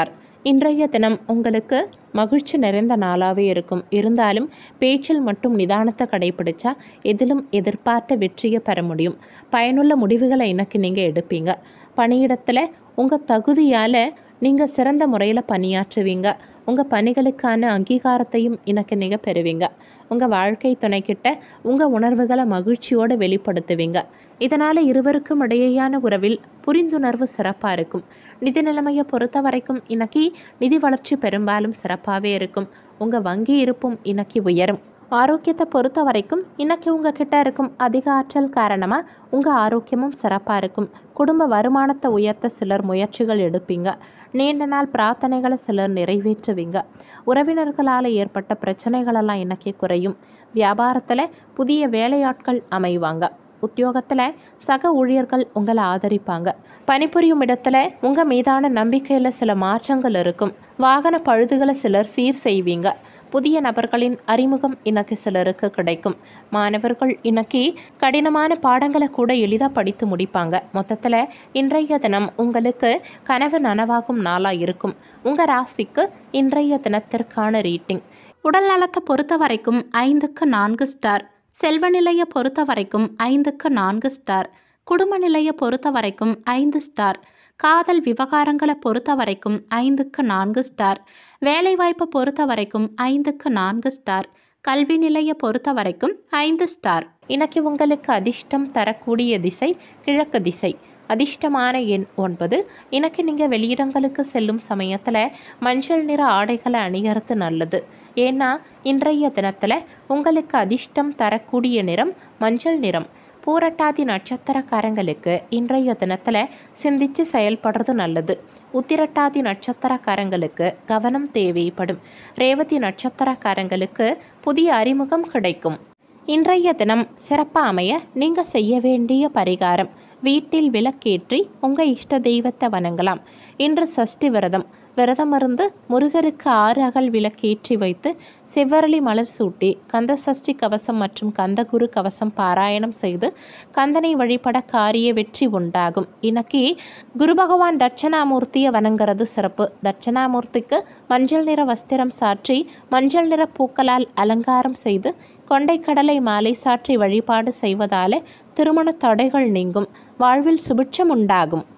இன்றைய தினம் உங்களுக்கு மகிழ்ச்சி நிறைந்த நாளாகவே இருக்கும் இருந்தாலும் பேச்சில் மட்டும் நிதானத்தை கடைபிடிச்சா எதிலும் எதிர்பார்த்த வெற்றியை பெற முடியும் பயனுள்ள முடிவுகளை இன்னைக்கு நீங்கள் எடுப்பீங்க பணியிடத்தில் உங்கள் தகுதியால் நீங்கள் சிறந்த முறையில் பணியாற்றுவீங்க உங்கள் பணிகளுக்கான அங்கீகாரத்தையும் இன்னைக்கு நீங்கள் பெறுவீங்க உங்கள் வாழ்க்கை துணைக்கிட்ட உங்கள் உணர்வுகளை மகிழ்ச்சியோடு வெளிப்படுத்துவீங்க இதனால் இருவருக்கும் இடையேயான உறவில் புரிந்துணர்வு சிறப்பாக இருக்கும் நிதி நிலைமையை பொறுத்த வரைக்கும் இன்னைக்கு நிதி வளர்ச்சி பெரும்பாலும் சிறப்பாகவே இருக்கும் உங்கள் வங்கி இருப்பும் இன்னைக்கு உயரும் ஆரோக்கியத்தை பொறுத்த வரைக்கும் இன்னைக்கு உங்ககிட்ட இருக்கும் அதிக ஆற்றல் காரணமாக உங்கள் ஆரோக்கியமும் சிறப்பாக இருக்கும் குடும்ப வருமானத்தை உயர்த்த சிலர் முயற்சிகள் எடுப்பீங்க நீண்ட நாள் பிரார்த்தனைகளை சிலர் நிறைவேற்றுவீங்க உறவினர்களால் ஏற்பட்ட பிரச்சனைகளெல்லாம் இன்னைக்கு குறையும் வியாபாரத்தில் புதிய வேலையாட்கள் அமைவாங்க உத்தியோகத்தில் சக ஊழியர்கள் உங்களை ஆதரிப்பாங்க பணிபுரியும் இடத்துல உங்கள் மீதான நம்பிக்கையில் சில மாற்றங்கள் இருக்கும் வாகன பழுதுகளை சிலர் சீர் செய்வீங்க புதிய நபர்களின் அறிமுகம் இன்னைக்கு சிலருக்கு கிடைக்கும் மாணவர்கள் இன்னைக்கு கடினமான பாடங்களை கூட எளிதாக படித்து முடிப்பாங்க மொத்தத்தில் இன்றைய தினம் உங்களுக்கு கனவு நனவாகும் நாளாக இருக்கும் உங்கள் ராசிக்கு இன்றைய தினத்திற்கான ரீட்டிங் உடல் நலத்தை பொறுத்த வரைக்கும் ஐந்துக்கு நான்கு ஸ்டார் செல்வ நிலையை பொறுத்த வரைக்கும் ஐந்துக்கு நான்கு ஸ்டார் குடும்ப நிலையை பொறுத்த வரைக்கும் ஐந்து ஸ்டார் காதல் விவகாரங்களை பொறுத்த வரைக்கும் ஐந்துக்கு நான்கு ஸ்டார் வேலைவாய்ப்பை பொறுத்த வரைக்கும் ஐந்துக்கு நான்கு ஸ்டார் கல்வி நிலையை பொறுத்த வரைக்கும் ஐந்து ஸ்டார் இன்னைக்கு உங்களுக்கு அதிர்ஷ்டம் தரக்கூடிய திசை கிழக்கு திசை அதிர்ஷ்டமான எண் ஒன்பது இன்னைக்கு நீங்கள் வெளியிடங்களுக்கு செல்லும் சமயத்தில் மஞ்சள் நிற ஆடைகளை அணியறது நல்லது ஏன்னா இன்றைய தினத்தில் உங்களுக்கு அதிர்ஷ்டம் தரக்கூடிய நிறம் மஞ்சள் நிறம் பூரட்டாதி நட்சத்திரக்காரங்களுக்கு இன்றைய தினத்தில் சிந்திச்சு செயல்படுறது நல்லது உத்திரட்டாதி நட்சத்திரக்காரங்களுக்கு கவனம் தேவைப்படும் ரேவதி நட்சத்திரக்காரங்களுக்கு புதிய அறிமுகம் கிடைக்கும் இன்றைய தினம் சிறப்பாக அமைய நீங்கள் செய்ய வேண்டிய பரிகாரம் வீட்டில் விளக்கேற்றி உங்கள் இஷ்ட தெய்வத்தை வணங்கலாம் இன்று சஷ்டி விரதம் விரதம் இருந்து முருகருக்கு ஆறு அகல் விளக்கேற்றி வைத்து செவ்வரளி மலர் சூட்டி கந்த சஷ்டி கவசம் மற்றும் கந்தகுரு கவசம் பாராயணம் செய்து கந்தனை வழிபட காரிய வெற்றி உண்டாகும் இன்னைக்கு குரு பகவான் தட்சணாமூர்த்தியை வணங்குறது சிறப்பு தட்சணாமூர்த்திக்கு மஞ்சள் நிற வஸ்திரம் சாற்றி மஞ்சள் நிற பூக்களால் அலங்காரம் செய்து கொண்டைக்கடலை மாலை சாற்றி வழிபாடு செய்வதாலே திருமண தடைகள் நீங்கும் வாழ்வில் சுபிட்சம் உண்டாகும்